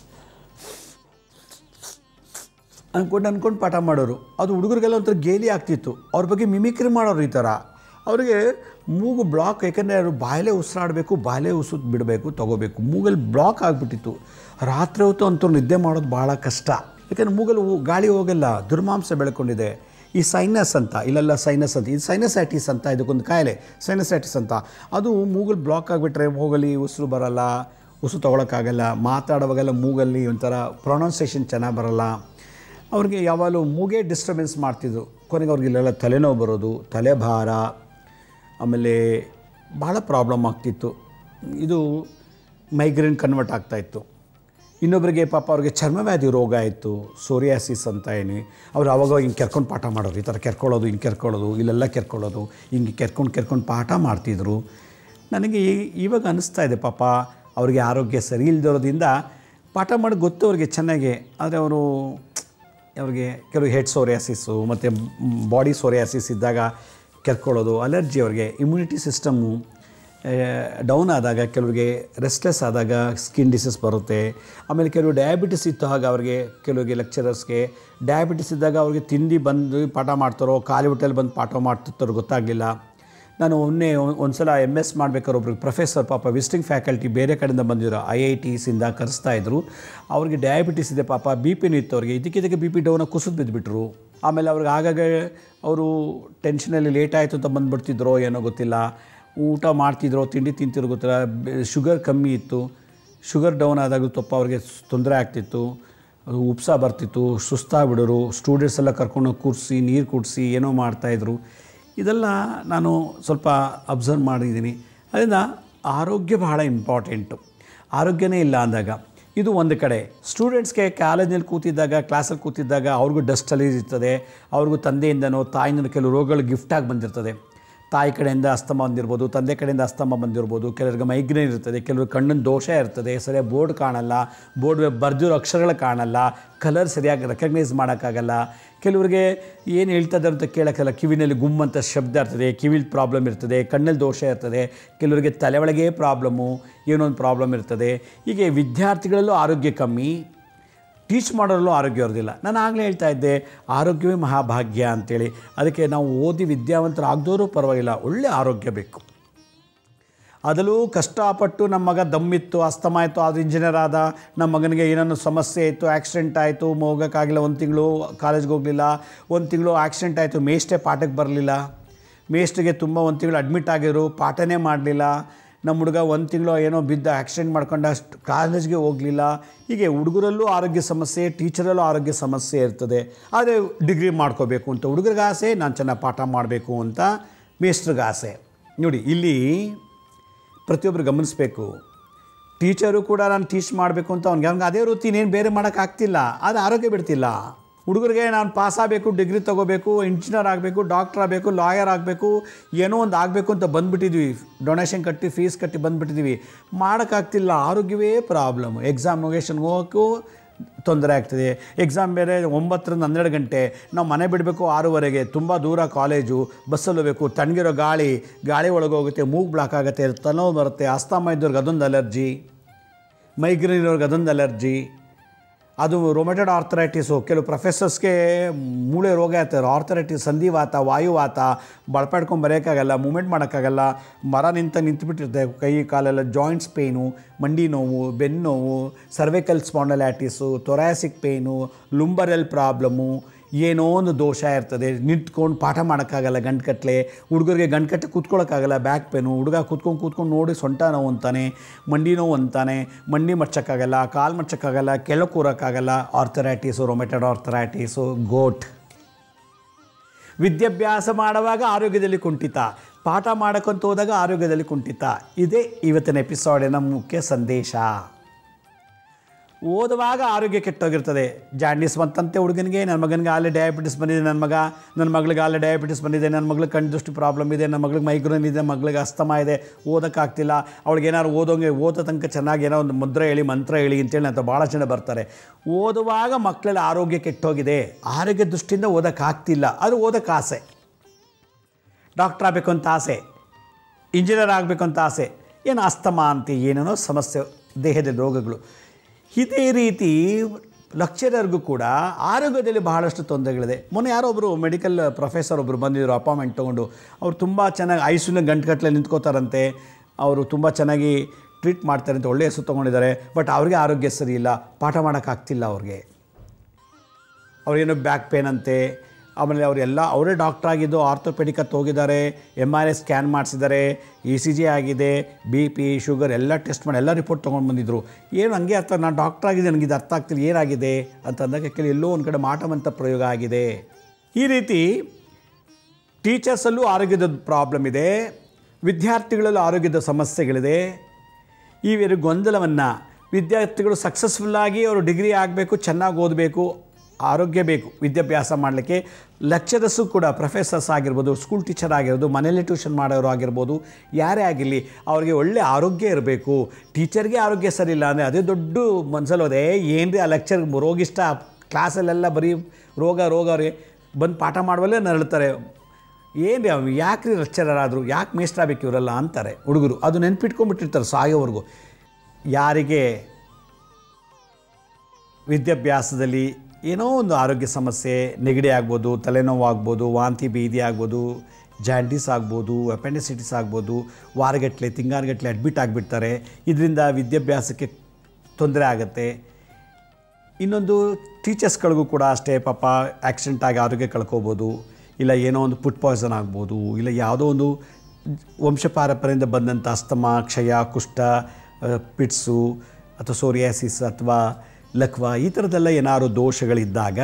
ಅಂದ್ಕೊಂಡು ಅಂದ್ಕೊಂಡು ಪಾಠ ಮಾಡೋರು ಅದು ಹುಡುಗರಿಗೆಲ್ಲ ಒಂಥರ ಗೇಲಿ ಆಗ್ತಿತ್ತು ಅವ್ರ ಬಗ್ಗೆ ಮಿಮಿಕ್ರಿ ಮಾಡೋರು ಈ ಥರ ಅವರಿಗೆ ಮೂಗು ಬ್ಲಾಕ್ ಯಾಕಂದರೆ ಅವರು ಬಾಯಲ್ಲೇ ಉಸಿರಾಡಬೇಕು ಬಾಯಲ್ಲೇ ಉಸಿರು ಬಿಡಬೇಕು ತೊಗೋಬೇಕು ಮೂಗಲ್ಲಿ ಬ್ಲಾಕ್ ಆಗಿಬಿಟ್ಟಿತ್ತು ರಾತ್ರಿ ಹೊತ್ತು ಅಂತೂ ನಿದ್ದೆ ಮಾಡೋದು ಭಾಳ ಕಷ್ಟ ಯಾಕಂದರೆ ಮೂಗಲ್ಲಿ ಹೋ- ಗಾಳಿ ಹೋಗಲ್ಲ ದುರ್ಮಾಂಸ ಬೆಳ್ಕೊಂಡಿದೆ ಈ ಸೈನಸ್ ಅಂತ ಇಲ್ಲೆಲ್ಲ ಸೈನಸ್ ಅಂತ ಇದು ಸೈನಸೈಟಿಸ್ ಅಂತ ಇದಕ್ಕೊಂದು ಕಾಯಿಲೆ ಸೈನಸೈಟಿಸ್ ಅಂತ ಅದು ಮೂಗಲ್ಲಿ ಬ್ಲಾಕ್ ಆಗಿಬಿಟ್ರೆ ಮೂಗಲ್ಲಿ ಉಸಿರು ಬರಲ್ಲ ಉಸಿರು ತೊಗೊಳಕ್ಕಾಗಲ್ಲ ಮಾತಾಡುವಾಗೆಲ್ಲ ಮೂಗಲ್ಲಿ ಒಂಥರ ಪ್ರೊನೌನ್ಸೇಷನ್ ಚೆನ್ನಾಗಿ ಬರಲ್ಲ ಅವ್ರಿಗೆ ಯಾವಾಗಲೂ ಮೂಗೇ ಡಿಸ್ಟರ್ಬೆನ್ಸ್ ಮಾಡ್ತಿದ್ರು ಕೊನೆಗೆ ಅವ್ರಿಗೆ ಇಲ್ಲೆಲ್ಲ ತಲೆನೋವು ಬರೋದು ತಲೆಭಾರ ಆಮೇಲೆ ಭಾಳ ಪ್ರಾಬ್ಲಮ್ ಆಗ್ತಿತ್ತು ಇದು ಮೈಗ್ರೇನ್ ಕನ್ವರ್ಟ್ ಆಗ್ತಾಯಿತ್ತು ಇನ್ನೊಬ್ಬರಿಗೆ ಪಾಪ ಅವ್ರಿಗೆ ಚರ್ಮವ್ಯಾಧಿ ರೋಗ ಇತ್ತು ಸೋರಿಯಾಸಿಸ್ ಅಂತ ಏನಿ ಅವ್ರು ಅವಾಗ ಹಿಂಗೆ ಕೆರ್ಕೊಂಡು ಪಾಠ ಮಾಡೋರು ಈ ಥರ ಕೆರ್ಕೊಳ್ಳೋದು ಹಿಂಗೆ ಕೆರ್ಕೊಳ್ಳೋದು ಇಲ್ಲೆಲ್ಲ ಕೆರ್ಕೊಳ್ಳೋದು ಹಿಂಗೆ ಕೆರ್ಕೊಂಡು ಕೆರ್ಕೊಂಡು ಪಾಠ ಮಾಡ್ತಿದ್ರು ನನಗೆ ಈ- ಇವಾಗ ಅನ್ನಿಸ್ತಾ ಇದೆ ಪಾಪ ಅವ್ರಿಗೆ ಆರೋಗ್ಯ ಸರಿ ಇಲ್ದಿರೋದ್ರಿಂದ ಪಾಠ ಮಾಡೋದು ಗೊತ್ತು ಅವ್ರಿಗೆ ಚೆನ್ನಾಗಿ ಆದರೆ ಅವರು ಅವ್ರಿಗೆ ಕೆಲವು ಹೆಡ್ ಸೋರಿಯಾಸಿಸ್ಸು ಮತ್ತು ಬಾಡಿ ಸೋರಿಯಾಸಿಸ್ ಇದ್ದಾಗ ಕೆರ್ಕೊಳ್ಳೋದು ಅಲರ್ಜಿ ಅವ್ರಿಗೆ ಇಮ್ಯುನಿಟಿ ಸಿಸ್ಟಮ್ಮು ಡೌನ್ ಆದಾಗ ಕೆಲವರಿಗೆ ರೆಸ್ಟ್ಲೆಸ್ ಆದಾಗ ಸ್ಕಿನ್ ಡಿಸೀಸ್ ಬರುತ್ತೆ ಆಮೇಲೆ ಕೆಲವು ಡಯಾಬಿಟಿಸ್ ಇತ್ತು ಆಗ ಅವ್ರಿಗೆ ಕೆಲವರಿಗೆ ಲೆಕ್ಚರರ್ಸ್ಗೆ ಡಯಾಬಿಟಿಸ್ ಇದ್ದಾಗ ಅವ್ರಿಗೆ ತಿಂಡಿ ಬಂದು ಪಾಠ ಮಾಡ್ತಾರೋ ಖಾಲಿ ಹೊಟ್ಟೆಲಿ ಬಂದು ಪಾಠ ಮಾಡ್ತಿರ್ತಾರೋ ಗೊತ್ತಾಗಲಿಲ್ಲ ನಾನು ಒನ್ನೆ ಒಂದು ಸಲ ಎಮ್ ಎಸ್ ಮಾಡ್ಬೇಕಾದ್ರೆ ಒಬ್ರಿಗೆ ಪ್ರೊಫೆಸರ್ ಪಾಪ ವಿಸಿಟಿಂಗ್ ಫ್ಯಾಕಲ್ಟಿ ಬೇರೆ ಕಡೆಯಿಂದ ಬಂದಿರೋ ಐ ಐ ಟಿಸಿಂದ ಕರೆಸ್ತಾ ಇದ್ರು ಅವ್ರಿಗೆ ಡಯಾಬಿಟಿಸ್ ಇದೆ ಪಾಪ ಬಿ ಪಿನೂ ಇತ್ತು ಅವ್ರಿಗೆ ಇದಕ್ಕಿದ್ದಕ್ಕೆ ಬಿ ಪಿ ಡೌನಾಗಿ ಕುಸಿದು ಬಿದ್ದುಬಿಟ್ರು ಆಮೇಲೆ ಅವ್ರಿಗೆ ಆಗಾಗ ಅವರು ಟೆನ್ಷನಲ್ಲಿ ಲೇಟ್ ಆಯಿತು ಅಂತ ಬಂದುಬಿಡ್ತಿದ್ರೋ ಏನೋ ಗೊತ್ತಿಲ್ಲ ಊಟ ಮಾಡ್ತಿದ್ರೋ ತಿಂಡಿ ತಿಂತಿರೋ ಗೊತ್ತಿಲ್ಲ ಶುಗರ್ ಕಮ್ಮಿ ಇತ್ತು ಶುಗರ್ ಡೌನ್ ಆದಾಗ ತಪ್ಪ ಅವ್ರಿಗೆ ತೊಂದರೆ ಆಗ್ತಿತ್ತು ಉಪ್ಸ ಬರ್ತಿತ್ತು ಸುಸ್ತಾಗ್ಬಿಡೋರು ಸ್ಟೂಡೆಂಟ್ಸ್ ಎಲ್ಲ ಕರ್ಕೊಂಡು ಕೂರಿಸಿ ನೀರು ಕುಡಿಸಿ ಏನೋ ಮಾಡ್ತಾಯಿದ್ರು ಇದೆಲ್ಲ ನಾನು ಸ್ವಲ್ಪ ಅಬ್ಸರ್ವ್ ಮಾಡಿದ್ದೀನಿ ಅದರಿಂದ ಆರೋಗ್ಯ ಬಹಳ ಇಂಪಾರ್ಟೆಂಟು ಆರೋಗ್ಯನೇ ಇಲ್ಲ ಅಂದಾಗ ಇದು ಒಂದು ಕಡೆ ಸ್ಟೂಡೆಂಟ್ಸ್ಗೆ ಕಾಲೇಜಿನಲ್ಲಿ ಕೂತಿದ್ದಾಗ ಕ್ಲಾಸಲ್ಲಿ ಕೂತಿದ್ದಾಗ ಅವ್ರಿಗೂ ಡಸ್ಟಲ್ಲಿ ಇರ್ತದೆ ಅವ್ರಿಗೂ ತಂದೆಯಿಂದನೋ ತಾಯಿಯಿಂದನೋ ಕೆಲವು ರೋಗಗಳು ಗಿಫ್ಟಾಗಿ ಬಂದಿರ್ತದೆ ತಾಯಿ ಕಡೆಯಿಂದ ಅಸ್ತಮ ಬಂದಿರ್ಬೋದು ತಂದೆ ಕಡೆಯಿಂದ ಅಸ್ತಮ ಬಂದಿರ್ಬೋದು ಕೆಲವ್ರಿಗೆ ಮೈಗ್ರೇನ್ ಇರ್ತದೆ ಕೆಲವ್ರಿಗೆ ಕಣ್ಣಿನ ದೋಷ ಇರ್ತದೆ ಸರಿಯಾಗಿ ಬೋರ್ಡ್ ಕಾಣಲ್ಲ ಬೋರ್ಡ್ ಬರ್ದಿರೋ ಅಕ್ಷರಗಳು ಕಾಣಲ್ಲ ಕಲರ್ ಸರಿಯಾಗಿ ರೆಕಗ್ನೈಸ್ ಮಾಡೋಕ್ಕಾಗಲ್ಲ ಕೆಲವ್ರಿಗೆ ಏನು ಹೇಳ್ತಾ ಇದ್ದಾರೆ ಅಂತ ಕೇಳೋಕ್ಕಲ್ಲ ಕಿವಿನಲ್ಲಿ ಗುಮ್ ಅಂತ ಶಬ್ದ ಇರ್ತದೆ ಕಿವಿಲಿ ಪ್ರಾಬ್ಲಮ್ ಇರ್ತದೆ ಕಣ್ಣಲ್ಲಿ ದೋಷ ಇರ್ತದೆ ಕೆಲವರಿಗೆ ತಲೆ ಒಳಗೆ ಪ್ರಾಬ್ಲಮ್ಮು ಏನೋ ಒಂದು ಪ್ರಾಬ್ಲಮ್ ಇರ್ತದೆ ಹೀಗೆ ವಿದ್ಯಾರ್ಥಿಗಳಲ್ಲೂ ಆರೋಗ್ಯ ಕಮ್ಮಿ ಟೀಚ್ ಮಾಡೋರಲ್ಲೂ ಆರೋಗ್ಯ ಇರೋದಿಲ್ಲ ನಾನು ಆಗಲೇ ಹೇಳ್ತಾ ಇದ್ದೆ ಆರೋಗ್ಯವೇ ಮಹಾಭಾಗ್ಯ ಅಂತೇಳಿ ಅದಕ್ಕೆ ನಾವು ಓದಿ ವಿದ್ಯಾವಂತರಾಗದವರು ಪರವಾಗಿಲ್ಲ ಒಳ್ಳೆ ಆರೋಗ್ಯ ಬೇಕು ಅದರಲ್ಲೂ ಕಷ್ಟಪಟ್ಟು ನಮ್ಮ ಮಗ ದಮ್ಮಿತ್ತು ಅಸ್ತಮ ಆಯಿತು ಅದು ಇಂಜಿನಿಯರ್ ಆದ ನಮ್ಮ ಮಗನಿಗೆ ಏನೋ ಸಮಸ್ಯೆ ಇತ್ತು ಆಕ್ಸಿಡೆಂಟ್ ಆಯಿತು ಹೋಗೋಕ್ಕಾಗಿಲ್ಲ ಒಂದು ತಿಂಗಳು ಕಾಲೇಜ್ಗೆ ಹೋಗಲಿಲ್ಲ ಒಂದು ತಿಂಗಳು ಆಕ್ಸಿಡೆಂಟ್ ಆಯಿತು ಮೇಷ್ಟೇ ಪಾಠಕ್ಕೆ ಬರಲಿಲ್ಲ ಮೇಸ್ಟ್ಗೆ ತುಂಬ ಒಂದು ತಿಂಗಳು ಅಡ್ಮಿಟ್ ಆಗಿರು ಪಾಠನೇ ಮಾಡಲಿಲ್ಲ ನಮ್ಮ ಹುಡುಗ ಒಂದು ತಿಂಗಳು ಏನೋ ಬಿದ್ದು ಆಕ್ಸಿಡೆಂಟ್ ಮಾಡ್ಕೊಂಡ ಅಷ್ಟು ಕಾಲೇಜ್ಗೆ ಹೋಗಲಿಲ್ಲ ಹೀಗೆ ಹುಡುಗರಲ್ಲೂ ಆರೋಗ್ಯ ಸಮಸ್ಯೆ ಟೀಚರಲ್ಲೂ ಆರೋಗ್ಯ ಸಮಸ್ಯೆ ಇರ್ತದೆ ಆದರೆ ಡಿಗ್ರಿ ಮಾಡ್ಕೋಬೇಕು ಅಂತ ಹುಡುಗರಿಗೆ ಆಸೆ ನಾನು ಚೆನ್ನಾಗಿ ಪಾಠ ಮಾಡಬೇಕು ಅಂತ ಮೇಸ್ಟ್ರಿಗೆ ಆಸೆ ನೋಡಿ ಇಲ್ಲಿ ಪ್ರತಿಯೊಬ್ಬರು ಗಮನಿಸಬೇಕು ಟೀಚರು ಕೂಡ ನಾನು ಟೀಚ್ ಮಾಡಬೇಕು ಅಂತ ಅವ್ನಿಗೆ ಅವ್ನಿಗೆ ಅದೇ ವೃತ್ತಿ ಇನ್ನೇನು ಬೇರೆ ಮಾಡೋಕ್ಕಾಗ್ತಿಲ್ಲ ಅದು ಆರೋಗ್ಯ ಬಿಡ್ತಿಲ್ಲ ಹುಡುಗರಿಗೆ ನಾನು ಪಾಸ್ ಆಗಬೇಕು ಡಿಗ್ರಿ ತೊಗೋಬೇಕು ಇಂಜಿನಿಯರ್ ಆಗಬೇಕು ಡಾಕ್ಟರ್ ಆಗಬೇಕು ಲಾಯರ್ ಆಗಬೇಕು ಏನೋ ಒಂದು ಆಗಬೇಕು ಅಂತ ಬಂದುಬಿಟ್ಟಿದ್ವಿ ಡೊನೇಷನ್ ಕಟ್ಟಿ ಫೀಸ್ ಕಟ್ಟಿ ಬಂದುಬಿಟ್ಟಿದ್ವಿ ಮಾಡೋಕ್ಕಾಗ್ತಿಲ್ಲ ಆರೋಗ್ಯವೇ ಪ್ರಾಬ್ಲಮ್ ಎಕ್ಸಾಮ್ ನೊಗೇಷನ್ಗೆ ಹೋಗೋಕ್ಕೂ ತೊಂದರೆ ಆಗ್ತದೆ ಎಕ್ಸಾಮ್ ಬೇರೆ ಒಂಬತ್ತರಿಂದ ಹನ್ನೆರಡು ಗಂಟೆ ನಾವು ಮನೆ ಬಿಡಬೇಕು ಆರೂವರೆಗೆ ತುಂಬ ದೂರ ಕಾಲೇಜು ಬಸ್ಸಲ್ಲಿ ಹೋಗಬೇಕು ತಣ್ಣಗಿರೋ ಗಾಳಿ ಗಾಳಿ ಒಳಗೆ ಹೋಗುತ್ತೆ ಮೂಗ್ ಬ್ಲಾಕ್ ಆಗುತ್ತೆ ತಲೆನೋವು ಬರುತ್ತೆ ಅಸ್ತಮ ಇದ್ದವ್ರಿಗೆ ಅದೊಂದು ಅಲರ್ಜಿ ಮೈಗ್ರೇನ್ ಇರೋರ್ಗೆ ಅದೊಂದು ಅಲರ್ಜಿ ಅದು ರೊಮೆಟೆಡ್ ಆರ್ಥರೈಟಿಸು ಕೆಲವು ಪ್ರೊಫೆಸರ್ಸ್ಗೆ ಮೂಳೆ ರೋಗ ಇರ್ತಾರೆ ಆರ್ಥರೈಟಿಸ್ ಸಂಧಿವಾತ ವಾಯುವಾತ ಬಳ್ಪಾಡ್ಕೊಂಡು ಬರೋಕ್ಕಾಗಲ್ಲ ಮೂಮೆಂಟ್ ಮಾಡೋಕ್ಕಾಗಲ್ಲ ಮರ ನಿಂತ ನಿಂತುಬಿಟ್ಟಿರುತ್ತೆ ಕೈ ಕಾಲೆಲ್ಲ ಜಾಯಿಂಟ್ಸ್ ಪೇಯ್ನು ಮಂಡಿ ನೋವು ಬೆನ್ನು ನೋವು cervical spondylitis thoracic pain lumbar problem ಏನೋ ಒಂದು ದೋಷ ಇರ್ತದೆ ನಿಂತ್ಕೊಂಡು ಪಾಠ ಮಾಡೋಕ್ಕಾಗಲ್ಲ ಗಂಟ್ಕಟ್ಲೆ ಹುಡುಗರಿಗೆ ಗಂಟ್ಕಟ್ಟೆ ಕೂತ್ಕೊಳ್ಳೋಕ್ಕಾಗಲ್ಲ ಬ್ಯಾಕ್ ಪೇನು ಹುಡುಗ ಕೂತ್ಕೊಂಡು ಕೂತ್ಕೊಂಡು ನೋಡಿ ಸೊಂಟ ನೋವು ಅಂತಾನೆ ಮಂಡಿ ನೋವು ಅಂತಾನೆ ಮಂಡಿ ಮಡ್ಚಕ್ಕಾಗಲ್ಲ ಕಾಲು ಮಡ್ಚಕ್ಕಾಗಲ್ಲ ಕೆಳಗೆ ಕೂರೋಕ್ಕಾಗಲ್ಲ ಆರ್ಥರೈಟಿಸು ರೊಮೆಟೆಡ್ ಆರ್ಥರೈಟಿಸು ಗೋಟ್ ವಿದ್ಯಾಭ್ಯಾಸ ಮಾಡುವಾಗ ಆರೋಗ್ಯದಲ್ಲಿ ಕುಂಠಿತ ಪಾಠ ಮಾಡೋಕ್ಕಂತ ಹೋದಾಗ ಆರೋಗ್ಯದಲ್ಲಿ ಕುಂಠಿತ ಇದೇ ಇವತ್ತಿನ ಎಪಿಸೋಡಿನ ಮುಖ್ಯ ಸಂದೇಶ ಓದುವಾಗ ಆರೋಗ್ಯ ಕೆಟ್ಟೋಗಿರ್ತದೆ ಜಾಂಡೀಸ್ ಬಂತಂತೆ ಹುಡುಗನಿಗೆ ನನ್ನ ಮಗನಿಗೆ ಆಲೇ ಡಯಾಬಿಟಿಸ್ ಬಂದಿದೆ ನನ್ನ ಮಗ ನನ್ನ ಮಗಳಿಗೆ ಆಲೇ ಡಯಾಬಿಟಿಸ್ ಬಂದಿದೆ ನನ್ನ ಮಗಳಿಗೆ ಕಣ್ಣು ದೃಷ್ಟಿ ಪ್ರಾಬ್ಲಮ್ ಇದೆ ನನ್ನ ಮಗಳಿಗೆ ಮೈಗ್ರೇನ್ ಇದೆ ಮಗಳಿಗೆ ಅಸ್ತಮ ಇದೆ ಓದೋಕ್ಕಾಗ್ತಿಲ್ಲ ಅವಳಿಗೆ ಏನಾದ್ರು ಓದೋಂಗೆ ಓದೋ ತನಕ ಚೆನ್ನಾಗಿ ಏನೋ ಒಂದು ಮುದ್ರೆ ಹೇಳಿ ಮಂತ್ರ ಹೇಳಿ ಅಂತೇಳಿ ಅಂತ ಭಾಳ ಜನ ಬರ್ತಾರೆ ಓದುವಾಗ ಮಕ್ಕಳಲ್ಲಿ ಆರೋಗ್ಯ ಕೆಟ್ಟೋಗಿದೆ ಆರೋಗ್ಯ ದೃಷ್ಟಿಯಿಂದ ಓದೋಕ್ಕಾಗ್ತಿಲ್ಲ ಅದು ಓದೋಕ್ಕೆ ಆಸೆ ಡಾಕ್ಟ್ರ್ ಆಗಬೇಕು ಅಂತ ಆಸೆ ಇಂಜಿನಿಯರ್ ಆಗಬೇಕು ಅಂತ ಆಸೆ ಏನು ಅಸ್ತಮ ಅಂತ ಏನೇನೋ ಸಮಸ್ಯೆ ದೇಹದಲ್ಲಿ ರೋಗಗಳು ಇದೇ ರೀತಿ ಲೆಕ್ಚರರ್ಗೂ ಕೂಡ ಆರೋಗ್ಯದಲ್ಲಿ ಬಹಳಷ್ಟು ತೊಂದರೆಗಳಿದೆ ಮೊನ್ನೆ ಯಾರೋ ಒಬ್ಬರು ಮೆಡಿಕಲ್ ಪ್ರೊಫೆಸರ್ ಒಬ್ಬರು ಬಂದಿದ್ದರು ಅಪಾಯಿಂಟ್ಮೆಂಟ್ ತೊಗೊಂಡು ಅವ್ರು ತುಂಬ ಚೆನ್ನಾಗಿ ಐಸಿಯುನ ಗಂಟುಗಟ್ಟಲೆ ನಿಂತ್ಕೋತಾರಂತೆ ಅವರು ತುಂಬ ಚೆನ್ನಾಗಿ ಟ್ರೀಟ್ ಮಾಡ್ತಾರೆ ಅಂತ ಒಳ್ಳೆಯ ಹೆಸರು ತೊಗೊಂಡಿದ್ದಾರೆ ಬಟ್ ಅವ್ರಿಗೆ ಆರೋಗ್ಯ ಸರಿ ಇಲ್ಲ ಪಾಠ ಮಾಡೋಕ್ಕಾಗ್ತಿಲ್ಲ ಅವ್ರಿಗೆ ಅವ್ರಿಗೇನೋ ಬ್ಯಾಕ್ ಪೇನ್ ಅಂತೆ ಆಮೇಲೆ ಅವರೆಲ್ಲ ಅವರೇ ಡಾಕ್ಟರ್ ಆಗಿದ್ದು ಆರ್ಥೋಪೆಡಿಕ್ ಅಂತ ಹೋಗಿದ್ದಾರೆ ಎಮ್ ಆರ್ ಐ ಸ್ಕ್ಯಾನ್ ಮಾಡಿಸಿದ್ದಾರೆ ಇ ಸಿ ಜಿ ಆಗಿದೆ ಬಿ ಪಿ ಶುಗರ್ ಎಲ್ಲ ಟೆಸ್ಟ್ ಮಾಡಿ ಎಲ್ಲ ರಿಪೋರ್ಟ್ ತೊಗೊಂಡು ಬಂದಿದ್ದರು ಏನು ಹಂಗೆ ಅರ್ಥ ನಾನು ಡಾಕ್ಟರ್ ಆಗಿದೆ ನನಗೆ ಇದು ಅರ್ಥ ಆಗ್ತಿಲ್ಲ ಏನಾಗಿದೆ ಅಂತಂದಾಗ ಕೆಲವು ಎಲ್ಲೋ ಒಂದು ಕಡೆ ಮಾಟಮಂತ ಪ್ರಯೋಗ ಆಗಿದೆ ಈ ರೀತಿ ಟೀಚರ್ಸಲ್ಲೂ ಆರೋಗ್ಯದ ಪ್ರಾಬ್ಲಮ್ ಇದೆ ವಿದ್ಯಾರ್ಥಿಗಳಲ್ಲೂ ಆರೋಗ್ಯದ ಸಮಸ್ಯೆಗಳಿದೆ ಈ ವೇರು ಗೊಂದಲವನ್ನು ವಿದ್ಯಾರ್ಥಿಗಳು ಸಕ್ಸಸ್ಫುಲ್ಲಾಗಿ ಅವರು ಡಿಗ್ರಿ ಆಗಬೇಕು ಚೆನ್ನಾಗಿ ಓದಬೇಕು ಆರೋಗ್ಯ ಬೇಕು ವಿದ್ಯಾಭ್ಯಾಸ ಮಾಡಲಿಕ್ಕೆ ಲೆಕ್ಚರರ್ಸು ಕೂಡ ಪ್ರೊಫೆಸರ್ಸ್ ಆಗಿರ್ಬೋದು ಸ್ಕೂಲ್ ಟೀಚರ್ ಆಗಿರ್ಬೋದು ಮನೇಲಿ ಟ್ಯೂಷನ್ ಮಾಡೋರು ಆಗಿರ್ಬೋದು ಯಾರೇ ಆಗಿರಲಿ ಅವ್ರಿಗೆ ಒಳ್ಳೆ ಆರೋಗ್ಯ ಇರಬೇಕು ಟೀಚರ್ಗೆ ಆರೋಗ್ಯ ಸರಿ ಇಲ್ಲ ಅಂದರೆ ಅದೇ ದೊಡ್ಡ ಮನ್ಸಲ್ಲಿ ಹೋದೆ ಏನ್ರಿ ಆ ಲೆಕ್ಚರ್ ರೋಗಿಷ್ಟ ಕ್ಲಾಸಲ್ಲೆಲ್ಲ ಬರೀ ರೋಗ ರೋಗ ಅವ್ರಿಗೆ ಬಂದು ಪಾಠ ಮಾಡುವಲ್ಲೇ ನರಳ್ತಾರೆ ಏನು ಅವ್ ಯಾಕ್ರಿ ಲೆಕ್ಚರರ್ ಯಾಕೆ ಮೇಷ್ಟ್ರಾಗಬೇಕು ಇವರೆಲ್ಲ ಅಂತಾರೆ ಹುಡುಗರು ಅದು ನೆನ್ಪಿಟ್ಕೊಂಡ್ಬಿಟ್ಟಿರ್ತಾರೆ ಸಾಯೋವರೆಗೂ ಯಾರಿಗೆ ವಿದ್ಯಾಭ್ಯಾಸದಲ್ಲಿ ಏನೋ ಒಂದು ಆರೋಗ್ಯ ಸಮಸ್ಯೆ ನೆಗಡಿ ಆಗ್ಬೋದು ತಲೆನೋವು ಆಗ್ಬೋದು ವಾಂತಿ ಬೀದಿ ಆಗ್ಬೋದು ಜಾಂಡೀಸ್ ಆಗ್ಬೋದು ಅಪೆಂಡಿಸಿಟಿಸ್ ಆಗ್ಬೋದು ವಾರಗಟ್ಟಲೆ ತಿಂಗಾರುಗಟ್ಟಲೆ ಅಡ್ಮಿಟ್ ಆಗಿಬಿಡ್ತಾರೆ ಇದರಿಂದ ವಿದ್ಯಾಭ್ಯಾಸಕ್ಕೆ ತೊಂದರೆ ಆಗುತ್ತೆ ಇನ್ನೊಂದು ಟೀಚರ್ಸ್ಗಳಿಗೂ ಕೂಡ ಅಷ್ಟೇ ಪಾಪ ಆಕ್ಸಿಡೆಂಟ್ ಆಗಿ ಆರೋಗ್ಯ ಕಳ್ಕೊಬೋದು ಇಲ್ಲ ಏನೋ ಒಂದು ಫುಡ್ ಪಾಯ್ಸನ್ ಆಗ್ಬೋದು ಇಲ್ಲ ಯಾವುದೋ ಒಂದು ವಂಶಪಾರಂಪರೆಯಿಂದ ಬಂದಂಥ ಅಸ್ತಮ ಕ್ಷಯ ಕುಷ್ಠ ಆ, ಪಿಟ್ಸು ಅಥವಾ ಸೋರಿಯಾಸಿಸ್ ಅಥವಾ ಲಕ್ವ ಈ ಥರದ್ದೆಲ್ಲ ಏನಾದ್ರು ದೋಷಗಳಿದ್ದಾಗ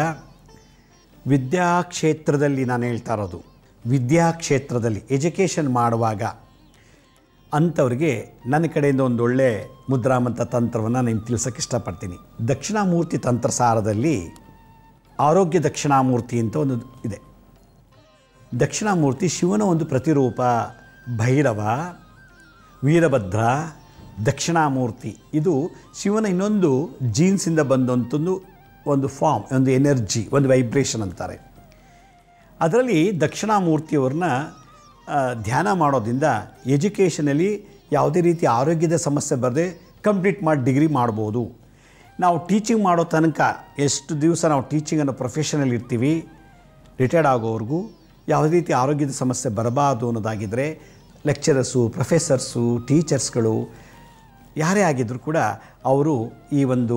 ವಿದ್ಯಾಕ್ಷೇತ್ರದಲ್ಲಿ ನಾನು ಹೇಳ್ತಾ ಇರೋದು ವಿದ್ಯಾಕ್ಷೇತ್ರದಲ್ಲಿ ಎಜುಕೇಷನ್ ಮಾಡುವಾಗ ಅಂಥವ್ರಿಗೆ ನನ್ನ ಕಡೆಯಿಂದ ಒಂದು ಒಳ್ಳೆ ಮುದ್ರಾಮಂತ ತಂತ್ರವನ್ನು ನಾನು ತಿಳಿಸೋಕ್ಕೆ ಇಷ್ಟಪಡ್ತೀನಿ ದಕ್ಷಿಣಾಮೂರ್ತಿ ತಂತ್ರಸಾರದಲ್ಲಿ ಆರೋಗ್ಯ ದಕ್ಷಿಣಾಮೂರ್ತಿ ಅಂತ ಒಂದು ಇದೆ ದಕ್ಷಿಣಾಮೂರ್ತಿ ಶಿವನ ಒಂದು ಪ್ರತಿರೂಪ ಭೈರವ ವೀರಭದ್ರ ದಕ್ಷಿಣಾಮೂರ್ತಿ ಇದು ಶಿವನ ಇನ್ನೊಂದು ಜೀನ್ಸಿಂದ ಬಂದಂಥದ್ದು ಒಂದು ಫಾರ್ಮ್ ಒಂದು ಎನರ್ಜಿ ಒಂದು ವೈಬ್ರೇಷನ್ ಅಂತಾರೆ ಅದರಲ್ಲಿ ದಕ್ಷಿಣಾಮೂರ್ತಿಯವ್ರನ್ನ ಆ, ಧ್ಯಾನ ಮಾಡೋದ್ರಿಂದ ಎಜುಕೇಷನಲ್ಲಿ ಯಾವುದೇ ರೀತಿ ಆರೋಗ್ಯದ ಸಮಸ್ಯೆ ಬರದೆ ಕಂಪ್ಲೀಟ್ ಮಾಡಿ ಡಿಗ್ರಿ ಮಾಡ್ಬೋದು ನಾವು ಟೀಚಿಂಗ್ ಮಾಡೋ ತನಕ ಎಷ್ಟು ದಿವಸ ನಾವು ಟೀಚಿಂಗ್ ಅನ್ನೋ ಪ್ರೊಫೆಷನಲ್ಲಿ ಇರ್ತೀವಿ ರಿಟೈರ್ಡ್ ಆಗೋವರೆಗೂ ಯಾವುದೇ ರೀತಿ ಆರೋಗ್ಯದ ಸಮಸ್ಯೆ ಬರಬಾರ್ದು ಅನ್ನೋದಾಗಿದ್ದರೆ ಲೆಕ್ಚರರ್ಸು ಪ್ರೊಫೆಸರ್ಸು ಟೀಚರ್ಸ್ಗಳು ಯಾರೇ ಆಗಿದ್ದರೂ ಕೂಡ ಅವರು ಈ ಒಂದು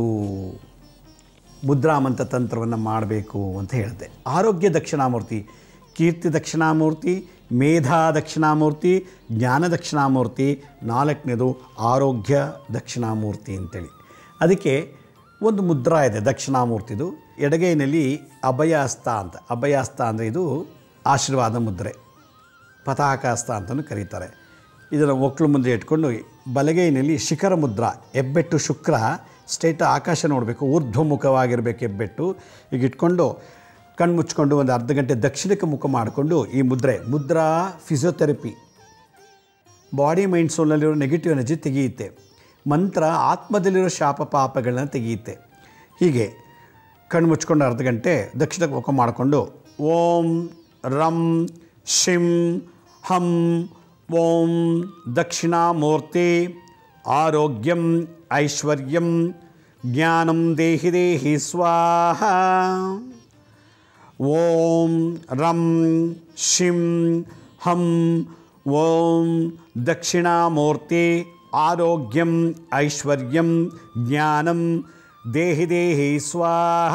ಮುದ್ರಾಮಂತ ತಂತ್ರವನ್ನು ಮಾಡಬೇಕು ಅಂತ ಹೇಳಿದೆ ಆರೋಗ್ಯ ದಕ್ಷಿಣಾಮೂರ್ತಿ ಕೀರ್ತಿ ದಕ್ಷಿಣಾಮೂರ್ತಿ ಮೇಧಾ ದಕ್ಷಿಣಾಮೂರ್ತಿ ಜ್ಞಾನ ದಕ್ಷಿಣಾಮೂರ್ತಿ ನಾಲ್ಕನೇದು ಆರೋಗ್ಯ ದಕ್ಷಿಣಾಮೂರ್ತಿ ಅಂತೇಳಿ ಅದಕ್ಕೆ ಒಂದು ಮುದ್ರಾ ಇದೆ ದಕ್ಷಿಣಾಮೂರ್ತಿದು ಎಡಗೈನಲ್ಲಿ ಅಭಯಹಸ್ತ ಅಂತ ಅಭಯಹಸ್ತ ಅಂದರೆ ಇದು ಆಶೀರ್ವಾದ ಮುದ್ರೆ ಪತಾಕಾಸ್ತ ಅಂತಲೂ ಕರೀತಾರೆ ಇದನ್ನು ಒಕ್ಕಲು ಮುಂದೆ ಇಟ್ಕೊಂಡು ಬಲಗೈನಲ್ಲಿ ಶಿಖರ ಮುದ್ರಾ ಹೆಬ್ಬೆಟ್ಟು ಶುಕ್ರ ಸ್ಟೇಟ್ ಆಕಾಶ ನೋಡಬೇಕು ಊರ್ಧ್ವಮುಖವಾಗಿರಬೇಕು ಹೆಬ್ಬೆಟ್ಟು ಈಗ ಇಟ್ಕೊಂಡು ಕಣ್ಣು ಮುಚ್ಕೊಂಡು ಒಂದು ಅರ್ಧ ಗಂಟೆ ದಕ್ಷಿಣಕ್ಕೆ ಮುಖ ಮಾಡಿಕೊಂಡು ಈ ಮುದ್ರೆ ಮುದ್ರಾ ಫಿಸಿಯೋಥೆರಪಿ ಬಾಡಿ ಮೈಂಡ್ ಸೋಲ್ನಲ್ಲಿರೋ ನೆಗೆಟಿವ್ ಎನರ್ಜಿ ತೆಗೆಯುತ್ತೆ ಮಂತ್ರ ಆತ್ಮದಲ್ಲಿರೋ ಶಾಪ ಪಾಪಗಳನ್ನ ತೆಗೆಯುತ್ತೆ ಹೀಗೆ ಕಣ್ಣು ಮುಚ್ಕೊಂಡು ಅರ್ಧ ಗಂಟೆ ದಕ್ಷಿಣಕ್ಕೆ ಮುಖ ಮಾಡಿಕೊಂಡು ಓಂ ರಂ ಶಿಂ ಹಂ ಓಂ ದಕ್ಷಿಣಾಮೂರ್ತಿ ಆರೋಗ್ಯಂ ಐಶ್ವರ್ಯಂ ಜ್ಞಾನಂ ದೇಹಿ ದೇಹಿ ಸ್ವಾಹ ಓಂ ರಂ ಶಿಂ ಹಂ ಓಂ ದಕ್ಷಿಣಾಮೂರ್ತಿ ಆರೋಗ್ಯಂ ಐಶ್ವರ್ಯಂ ಜ್ಞಾನಂ ದೇಹಿ ದೇಹಿ ಸ್ವಾಹ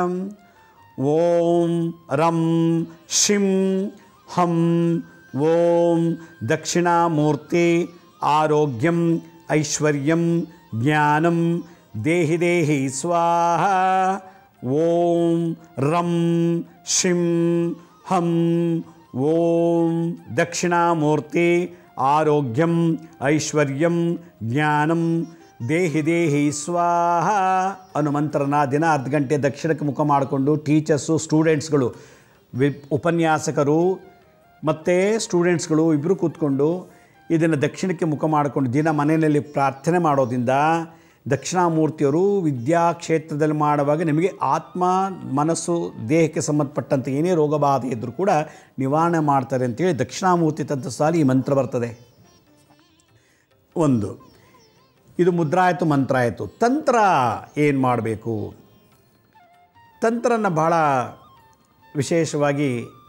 ಓಂ ರಂ ಶಿಂ ಹಂ ಓಂ ದಕ್ಷಿಣಾಮೂರ್ತಿ ಆರೋಗ್ಯಂ ಐಶ್ವರ್ಯಂ ಜ್ಞಾನಂ ದೇಹಿ ದೇಹಿ ಸ್ವಾಹ ಓಂ ರಂ ಶಿಂ ಹಂ ಓಂ ದಕ್ಷಿಣಾಮೂರ್ತಿ ಆರೋಗ್ಯಂ ಐಶ್ವರ್ಯಂ ಜ್ಞಾನಂ ದೇಹಿ ದೇಹಿ ಸ್ವಾಹ ಅನ್ನೋ ಮಂತ್ರನ ದಿನ ಅರ್ಧ ಗಂಟೆ ದಕ್ಷಿಣಕ್ಕೆ ಮುಖ ಮಾಡಿಕೊಂಡು ಟೀಚರ್ಸು ಸ್ಟೂಡೆಂಟ್ಸ್ಗಳು ವಿ ಉಪನ್ಯಾಸಕರು ಮತ್ತು ಸ್ಟೂಡೆಂಟ್ಸ್ಗಳು ಇಬ್ಬರು ಕೂತ್ಕೊಂಡು ಇದನ್ನು ದಕ್ಷಿಣಕ್ಕೆ ಮುಖ ಮಾಡಿಕೊಂಡು ದಿನ ಮನೆಯಲ್ಲಿ ಪ್ರಾರ್ಥನೆ ಮಾಡೋದ್ರಿಂದ ದಕ್ಷಿಣಾಮೂರ್ತಿಯವರು ವಿದ್ಯಾಕ್ಷೇತ್ರದಲ್ಲಿ ಮಾಡುವಾಗ ನಿಮಗೆ ಆತ್ಮ ಮನಸ್ಸು ದೇಹಕ್ಕೆ ಸಂಬಂಧಪಟ್ಟಂತೆ ಏನೇ ರೋಗ ಬಾಧೆ ಇದ್ದರೂ ಕೂಡ ನಿವಾರಣೆ ಮಾಡ್ತಾರೆ ಅಂತೇಳಿ ದಕ್ಷಿಣಾಮೂರ್ತಿ ತಂತ್ರ ಸಾಲಿ ಈ ಮಂತ್ರ ಬರ್ತದೆ ಒಂದು ಇದು ಮುದ್ರಾ ಆಯಿತು ಮಂತ್ರ ಆಯಿತು ತಂತ್ರ ಏನು ಮಾಡಬೇಕು ತಂತ್ರನ ಭಾಳ ವಿಶೇಷವಾಗಿ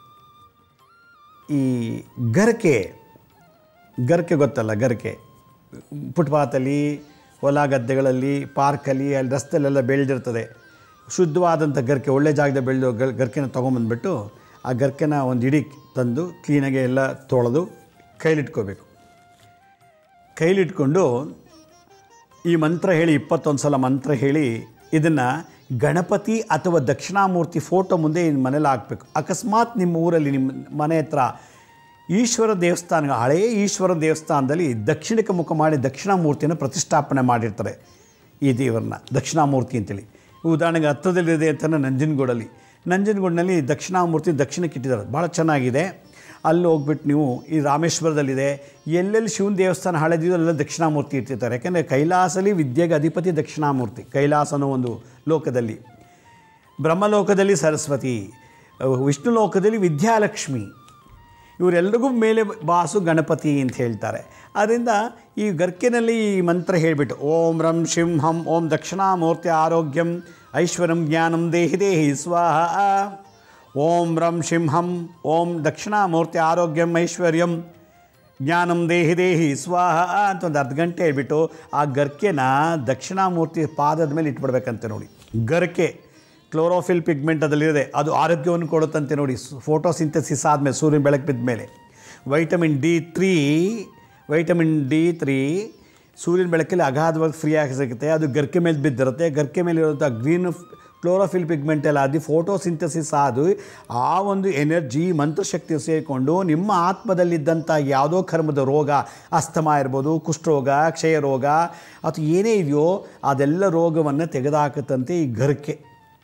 ಈ ಗರ್ಕೆ ಗರ್ಕೆ ಗೊತ್ತಲ್ಲ ಗರ್ಕೆ ಫುಟ್ಪಾತಲ್ಲಿ ಹೊಲ ಗದ್ದೆಗಳಲ್ಲಿ ಪಾರ್ಕಲ್ಲಿ ಅಲ್ಲಿ ರಸ್ತೆಲೆಲ್ಲ ಬೆಳೆದಿರ್ತದೆ ಶುದ್ಧವಾದಂಥ ಗರ್ಕೆ ಒಳ್ಳೆ ಜಾಗದ ಬೆಳೆದು ಗರ್ ಗರ್ಕೆನ ತೊಗೊಂಬಂದ್ಬಿಟ್ಟು ಆ ಗರ್ಕೆನ ಒಂದು ಇಡೀ ತಂದು ಕ್ಲೀನಾಗಿ ಎಲ್ಲ ತೊಳೆದು ಕೈಲಿಟ್ಕೋಬೇಕು ಕೈಲಿಟ್ಕೊಂಡು ಈ ಮಂತ್ರ ಹೇಳಿ ಇಪ್ಪತ್ತೊಂದು ಸಲ ಮಂತ್ರ ಹೇಳಿ ಇದನ್ನು ಗಣಪತಿ ಅಥವಾ ದಕ್ಷಿಣಾಮೂರ್ತಿ ಫೋಟೋ ಮುಂದೆ ನಿಮ್ಮ ಮನೇಲಿ ಹಾಕಬೇಕು ಅಕಸ್ಮಾತ್ ನಿಮ್ಮ ಊರಲ್ಲಿ ನಿಮ್ಮ ಮನೆ ಹತ್ರ ಈಶ್ವರ ದೇವಸ್ಥಾನ ಹಳೇ ಈಶ್ವರ ದೇವಸ್ಥಾನದಲ್ಲಿ ದಕ್ಷಿಣಕ್ಕೆ ಮುಖ ಮಾಡಿ ದಕ್ಷಿಣಾಮೂರ್ತಿನ ಪ್ರತಿಷ್ಠಾಪನೆ ಮಾಡಿರ್ತಾರೆ ಈ ದೇವರನ್ನ ದಕ್ಷಿಣಾಮೂರ್ತಿ ಅಂತೇಳಿ ಉದಾಹರಣೆಗೆ ಹತ್ತಿರದಲ್ಲಿದೆ ಅಂತಲೇ ನಂಜನಗೂಡಲ್ಲಿ ನಂಜನಗೂಡಿನಲ್ಲಿ ದಕ್ಷಿಣಾಮೂರ್ತಿ ದಕ್ಷಿಣಕ್ಕೆ ಇಟ್ಟಿದ್ದಾರೆ ಭಾಳ ಚೆನ್ನಾಗಿದೆ ಅಲ್ಲಿ ಹೋಗ್ಬಿಟ್ಟು ನೀವು ಈ ರಾಮೇಶ್ವರದಲ್ಲಿದೆ ಎಲ್ಲೆಲ್ಲಿ ಶಿವನ ದೇವಸ್ಥಾನ ಹಳೆದಿದೋ ಅಲ್ಲೆಲ್ಲ ದಕ್ಷಿಣಾಮೂರ್ತಿ ಇರ್ತಿರ್ತಾರೆ ಯಾಕೆಂದರೆ ಕೈಲಾಸಲ್ಲಿ ವಿದ್ಯೆಗೆ ಅಧಿಪತಿ ದಕ್ಷಿಣಾಮೂರ್ತಿ ಕೈಲಾಸ ಅನ್ನೋ ಒಂದು ಲೋಕದಲ್ಲಿ ಬ್ರಹ್ಮಲೋಕದಲ್ಲಿ ಸರಸ್ವತಿ ವಿಷ್ಣು ಲೋಕದಲ್ಲಿ ವಿದ್ಯಾಲಕ್ಷ್ಮಿ ಇವರೆಲ್ಲರಿಗೂ ಮೇಲೆ ಬಾಸು ಗಣಪತಿ ಅಂತ ಹೇಳ್ತಾರೆ ಆದ್ದರಿಂದ ಈ ಗರ್ಕಿನಲ್ಲಿ ಈ ಮಂತ್ರ ಹೇಳಿಬಿಟ್ಟು ಓಂ ರಂ ಶಿಂ ಹಂ ಓಂ ದಕ್ಷಿಣಾಮೂರ್ತಿ ಆರೋಗ್ಯಂ ಐಶ್ವರ್ಯಂ ಜ್ಞಾನಂ ದೇಹಿ ದೇಹಿ ಸ್ವಾಹ ಓಂ ರಂ ಶಿಂ ಹಂ ಓಂ ದಕ್ಷಿಣಾಮೂರ್ತಿ ಆರೋಗ್ಯಂ ಐಶ್ವರ್ಯಂ ಜ್ಞಾನಂ ದೇಹಿ ದೇಹಿ ಸ್ವಾಹ ಅಂತ ಒಂದು ಅರ್ಧ ಗಂಟೆ ಹೇಳ್ಬಿಟ್ಟು ಆ ಗರ್ಕೆನ ದಕ್ಷಿಣಾಮೂರ್ತಿ ಪಾದದ ಮೇಲೆ ಇಟ್ಬಿಡ್ಬೇಕಂತೆ ನೋಡಿ ಗರ್ಕೆ ಕ್ಲೋರೋಫಿಲ್ ಪಿಗ್ಮೆಂಟ್ ಅದರಲ್ಲಿದೆ ಅದು ಆರೋಗ್ಯವನ್ನು ಕೊಡುತ್ತಂತೆ ನೋಡಿ ಫೋಟೋ ಸಿಂಥಸಿಸ್ ಆದಮೇಲೆ ಸೂರ್ಯನ ಬೆಳಕು ಬಿದ್ದ ಮೇಲೆ vitamin D three vitamin D three ಸೂರ್ಯನ ಬೆಳಕಲ್ಲಿ ಅಗಾಧವಾಗಿ ಫ್ರೀ ಆಗಿ ಸಿಗುತ್ತೆ ಅದು ಗರ್ಕೆ ಮೇಲೆ ಬಿದ್ದಿರುತ್ತೆ ಗರ್ಕೆ ಮೇಲೆ ಇರುವಂಥ ಗ್ರೀನ್ ಕ್ಲೋರೋಫಿಲ್ ಪಿಗ್ಮೆಂಟ್ ಎಲ್ಲ ಅದು ಫೋಟೋ ಸಿಂಥಸಿಸ್ ಆದು ಆ ಒಂದು ಎನರ್ಜಿ ಮಂತ್ರಶಕ್ತಿ ಸೇರಿಕೊಂಡು ನಿಮ್ಮ ಆತ್ಮದಲ್ಲಿದ್ದಂಥ ಯಾವುದೋ ಕರ್ಮದ ರೋಗ ಅಸ್ತಮ ಇರ್ಬೋದು ಕುಷ್ಠರೋಗ ಕ್ಷಯರೋಗ ಅಥವಾ ಏನೇ ಇದೆಯೋ ಅದೆಲ್ಲ ರೋಗವನ್ನು ತೆಗೆದುಹಾಕುತ್ತಂತೆ ಈ ಗರ್ಕೆ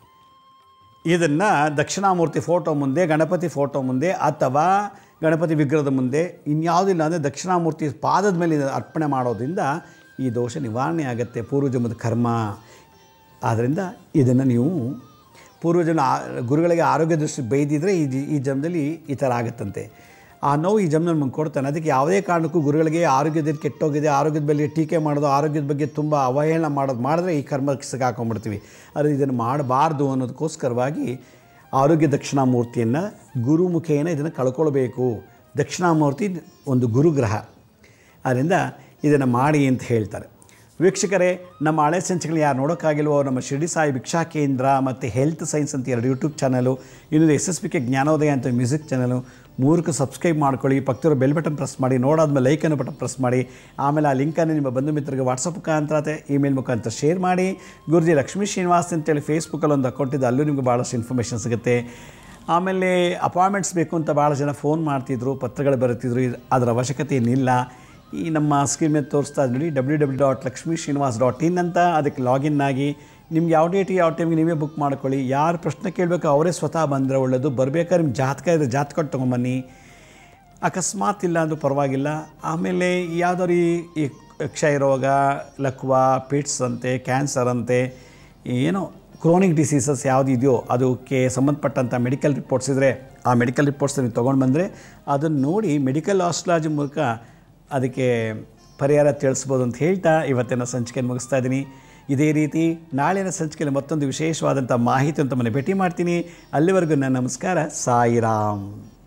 ಇದನ್ನು ದಕ್ಷಿಣಾಮೂರ್ತಿ ಫೋಟೋ ಮುಂದೆ ಗಣಪತಿ ಫೋಟೋ ಮುಂದೆ ಅಥವಾ ಗಣಪತಿ ವಿಗ್ರಹದ ಮುಂದೆ ಇನ್ಯಾವುದಿಲ್ಲ ಅಂದರೆ ದಕ್ಷಿಣಾಮೂರ್ತಿ ಪಾದದ ಮೇಲೆ ಇದನ್ನ ಅರ್ಪಣೆ ಮಾಡೋದ್ರಿಂದ ಈ ದೋಷ ನಿವಾರಣೆ ಆಗುತ್ತೆ ಪೂರ್ವಜನ್ಮದ ಕರ್ಮ ಆದ್ದರಿಂದ ಇದನ್ನು ನೀವು ಪೂರ್ವಜನ ಆ- ಗುರುಗಳಿಗೆ ಆರೋಗ್ಯ ದೃಷ್ಟಿ ಬೈದಿದ್ರೆ ಈ ಜಿ- ಈ ಜನ್ಮದಲ್ಲಿ ಈ ಥರ ಆಗುತ್ತಂತೆ ಆ ನೋವು ಈ ಜನ್ಮದಲ್ಲಿ ನಮ್ಗೆ ಕೊಡ್ತಾನೆ ಅದಕ್ಕೆ ಯಾವುದೇ ಕಾರಣಕ್ಕೂ ಗುರುಗಳಿಗೆ ಆರೋಗ್ಯದ ಕೆಟ್ಟೋಗಿದೆ ಆರೋಗ್ಯದ ಬಗ್ಗೆ ಟೀಕೆ ಮಾಡೋದು ಆರೋಗ್ಯದ ಬಗ್ಗೆ ತುಂಬ ಅವಹೇಳನ ಮಾಡೋದು ಮಾಡಿದ್ರೆ ಈ ಕರ್ಮಕ್ಕೆ ಸಿಗಾಕೊಂಡ್ಬಿಡ್ತೀವಿ ಆದರೆ ಇದನ್ನು ಮಾಡಬಾರ್ದು ಅನ್ನೋದಕ್ಕೋಸ್ಕರವಾಗಿ ಆರೋಗ್ಯ ದಕ್ಷಿಣಾಮೂರ್ತಿಯನ್ನು ಗುರುಮುಖೇನ ಇದನ್ನು ಕಳ್ಕೊಳ್ಬೇಕು ದಕ್ಷಿಣಾಮೂರ್ತಿ ಒಂದು ಗುರುಗ್ರಹ ಆದ್ದರಿಂದ ಇದನ್ನು ಮಾಡಿ ಅಂತ ಹೇಳ್ತಾರೆ ವೀಕ್ಷಕರೇ ನಮ್ಮ ಹಳೆ ಸಂಚಿಕೆಗಳು ಯಾರು ನೋಡೋಕ್ಕಾಗಿಲ್ವೋ ನಮ್ಮ ಶಿರ್ಡಿ ಸಾಯಿ ಭಿಕ್ಷಾ ಕೇಂದ್ರ ಮತ್ತು ಹೆಲ್ತ್ ಸೈನ್ಸ್ ಅಂತ ಎರಡು ಯೂಟ್ಯೂಬ್ ಚಾನಲು ಇನ್ನೊಂದು ಎಸ್ ಎಸ್ ಪಿ ಕೆ ಜ್ಞಾನೋದಯ ಅಂತ ಮ್ಯೂಸಿಕ್ ಚಾನಲು ಮೂರಕ್ಕೂ ಸಬ್ಸ್ಕ್ರೈಬ್ ಮಾಡ್ಕೊಳ್ಳಿ ಪಕ್ಕದಲ್ಲಿರೋ ಬೆಲ್ ಬಟನ್ ಪ್ರೆಸ್ ಮಾಡಿ ನೋಡಾದ್ಮೇಲೆ ಲೈಕನ್ನು ಬಟನ್ ಪ್ರೆಸ್ ಮಾಡಿ ಆಮೇಲೆ ಆ ಲಿಂಕನ್ನು ನಿಮ್ಮ ಬಂಧು ಮಿತ್ರರಿಗೆ ವಾಟ್ಸಪ್ ಮುಖಾಂತರ ಅಥವಾ ಇಮೇಲ್ ಮುಖಾಂತರ ಶೇರ್ ಮಾಡಿ ಗುರುಜಿ ಲಕ್ಷ್ಮೀ ಶ್ರೀನಿವಾಸ್ ಅಂತೇಳಿ ಫೇಸ್ಬುಕ್ಕಲ್ಲಿ ಒಂದು ಅಕೌಂಟ್ ಇದೆ ಅಲ್ಲೂ ನಿಮಗೆ ಭಾಳಷ್ಟು ಇನ್ಫಾರ್ಮೇಷನ್ ಸಿಗುತ್ತೆ ಆಮೇಲೆ ಅಪಾಯಿಂಟ್ಮೆಂಟ್ಸ್ ಬೇಕು ಅಂತ ಭಾಳ ಜನ ಫೋನ್ ಮಾಡ್ತಿದ್ರು ಪತ್ರಗಳು ಬರುತ್ತಿದ್ರು ಇದು- ಅದರ ಅವಶ್ಯಕತೆ ಏನಿಲ್ಲ ಈ ನಮ್ಮ ಸ್ಕ್ರೀನ್ ಮೇಲೆ ತೋರಿಸ್ತಾ ಇದ್ದೀವಿ W W dot Lakshmi Srinivas dot in ಅಂತ ಅದಕ್ಕೆ ಲಾಗಿನ್ ಆಗಿ ನಿಮ್ಗೆ ಯಾವ ಡೇಟ್ ಯಾವ ಟೈಮ್ಗೆ ನೀವೇ ಬುಕ್ ಮಾಡ್ಕೊಳ್ಳಿ ಯಾರು ಪ್ರಶ್ನೆ ಕೇಳಬೇಕು ಅವರೇ ಸ್ವತಃ ಬಂದರೆ ಒಳ್ಳೆಯದು ಬರಬೇಕಾದ್ರೆ ನಿಮ್ಮ ಜಾತಕ ಇದ್ರೆ ಜಾತಕ ತೊಗೊಂಬನ್ನಿ ಅಕಸ್ಮಾತ್ ಇಲ್ಲ ಅಂದರೂ ಪರವಾಗಿಲ್ಲ ಆಮೇಲೆ ಯಾವ್ದಾದ್ರು ಈ ಈ ಕ್ಷಯರೋಗ ಲಕ್ವ ಪಿಟ್ಸ್ ಅಂತೆ ಕ್ಯಾನ್ಸರ್ ಅಂತೆ ಏನೋ ಕ್ರೋನಿಕ್ ಡಿಸೀಸಸ್ ಯಾವುದು ಇದೆಯೋ ಅದಕ್ಕೆ ಸಂಬಂಧಪಟ್ಟಂಥ ಮೆಡಿಕಲ್ ರಿಪೋರ್ಟ್ಸ್ ಇದ್ದರೆ ಆ ಮೆಡಿಕಲ್ ರಿಪೋರ್ಟ್ಸ್ ನೀವು ತೊಗೊಂಡು ಬಂದರೆ ಅದನ್ನು ನೋಡಿ ಮೆಡಿಕಲ್ ಆಸ್ಟ್ರಾಲಜಿ ಮೂಲಕ ಅದಕ್ಕೆ ಪರಿಹಾರ ತಿಳಿಸ್ಬೋದು ಅಂತ ಹೇಳ್ತಾ ಇವತ್ತಿನ ಸಂಚಿಕೆಯನ್ನು ಮುಗಿಸ್ತಾ ಇದ್ದೀನಿ ಇದೇ ರೀತಿ ನಾಳಿನ ಸಂಚಿಕೆಯಲ್ಲಿ ಮತ್ತೊಂದು ವಿಶೇಷವಾದಂಥ ಮಾಹಿತಿ ಅಂತ ಮನೆ ಭೇಟಿ ಮಾಡ್ತೀನಿ ಅಲ್ಲಿವರೆಗೂ ನನ್ನ ನಮಸ್ಕಾರ ಸಾಯಿರಾಮ್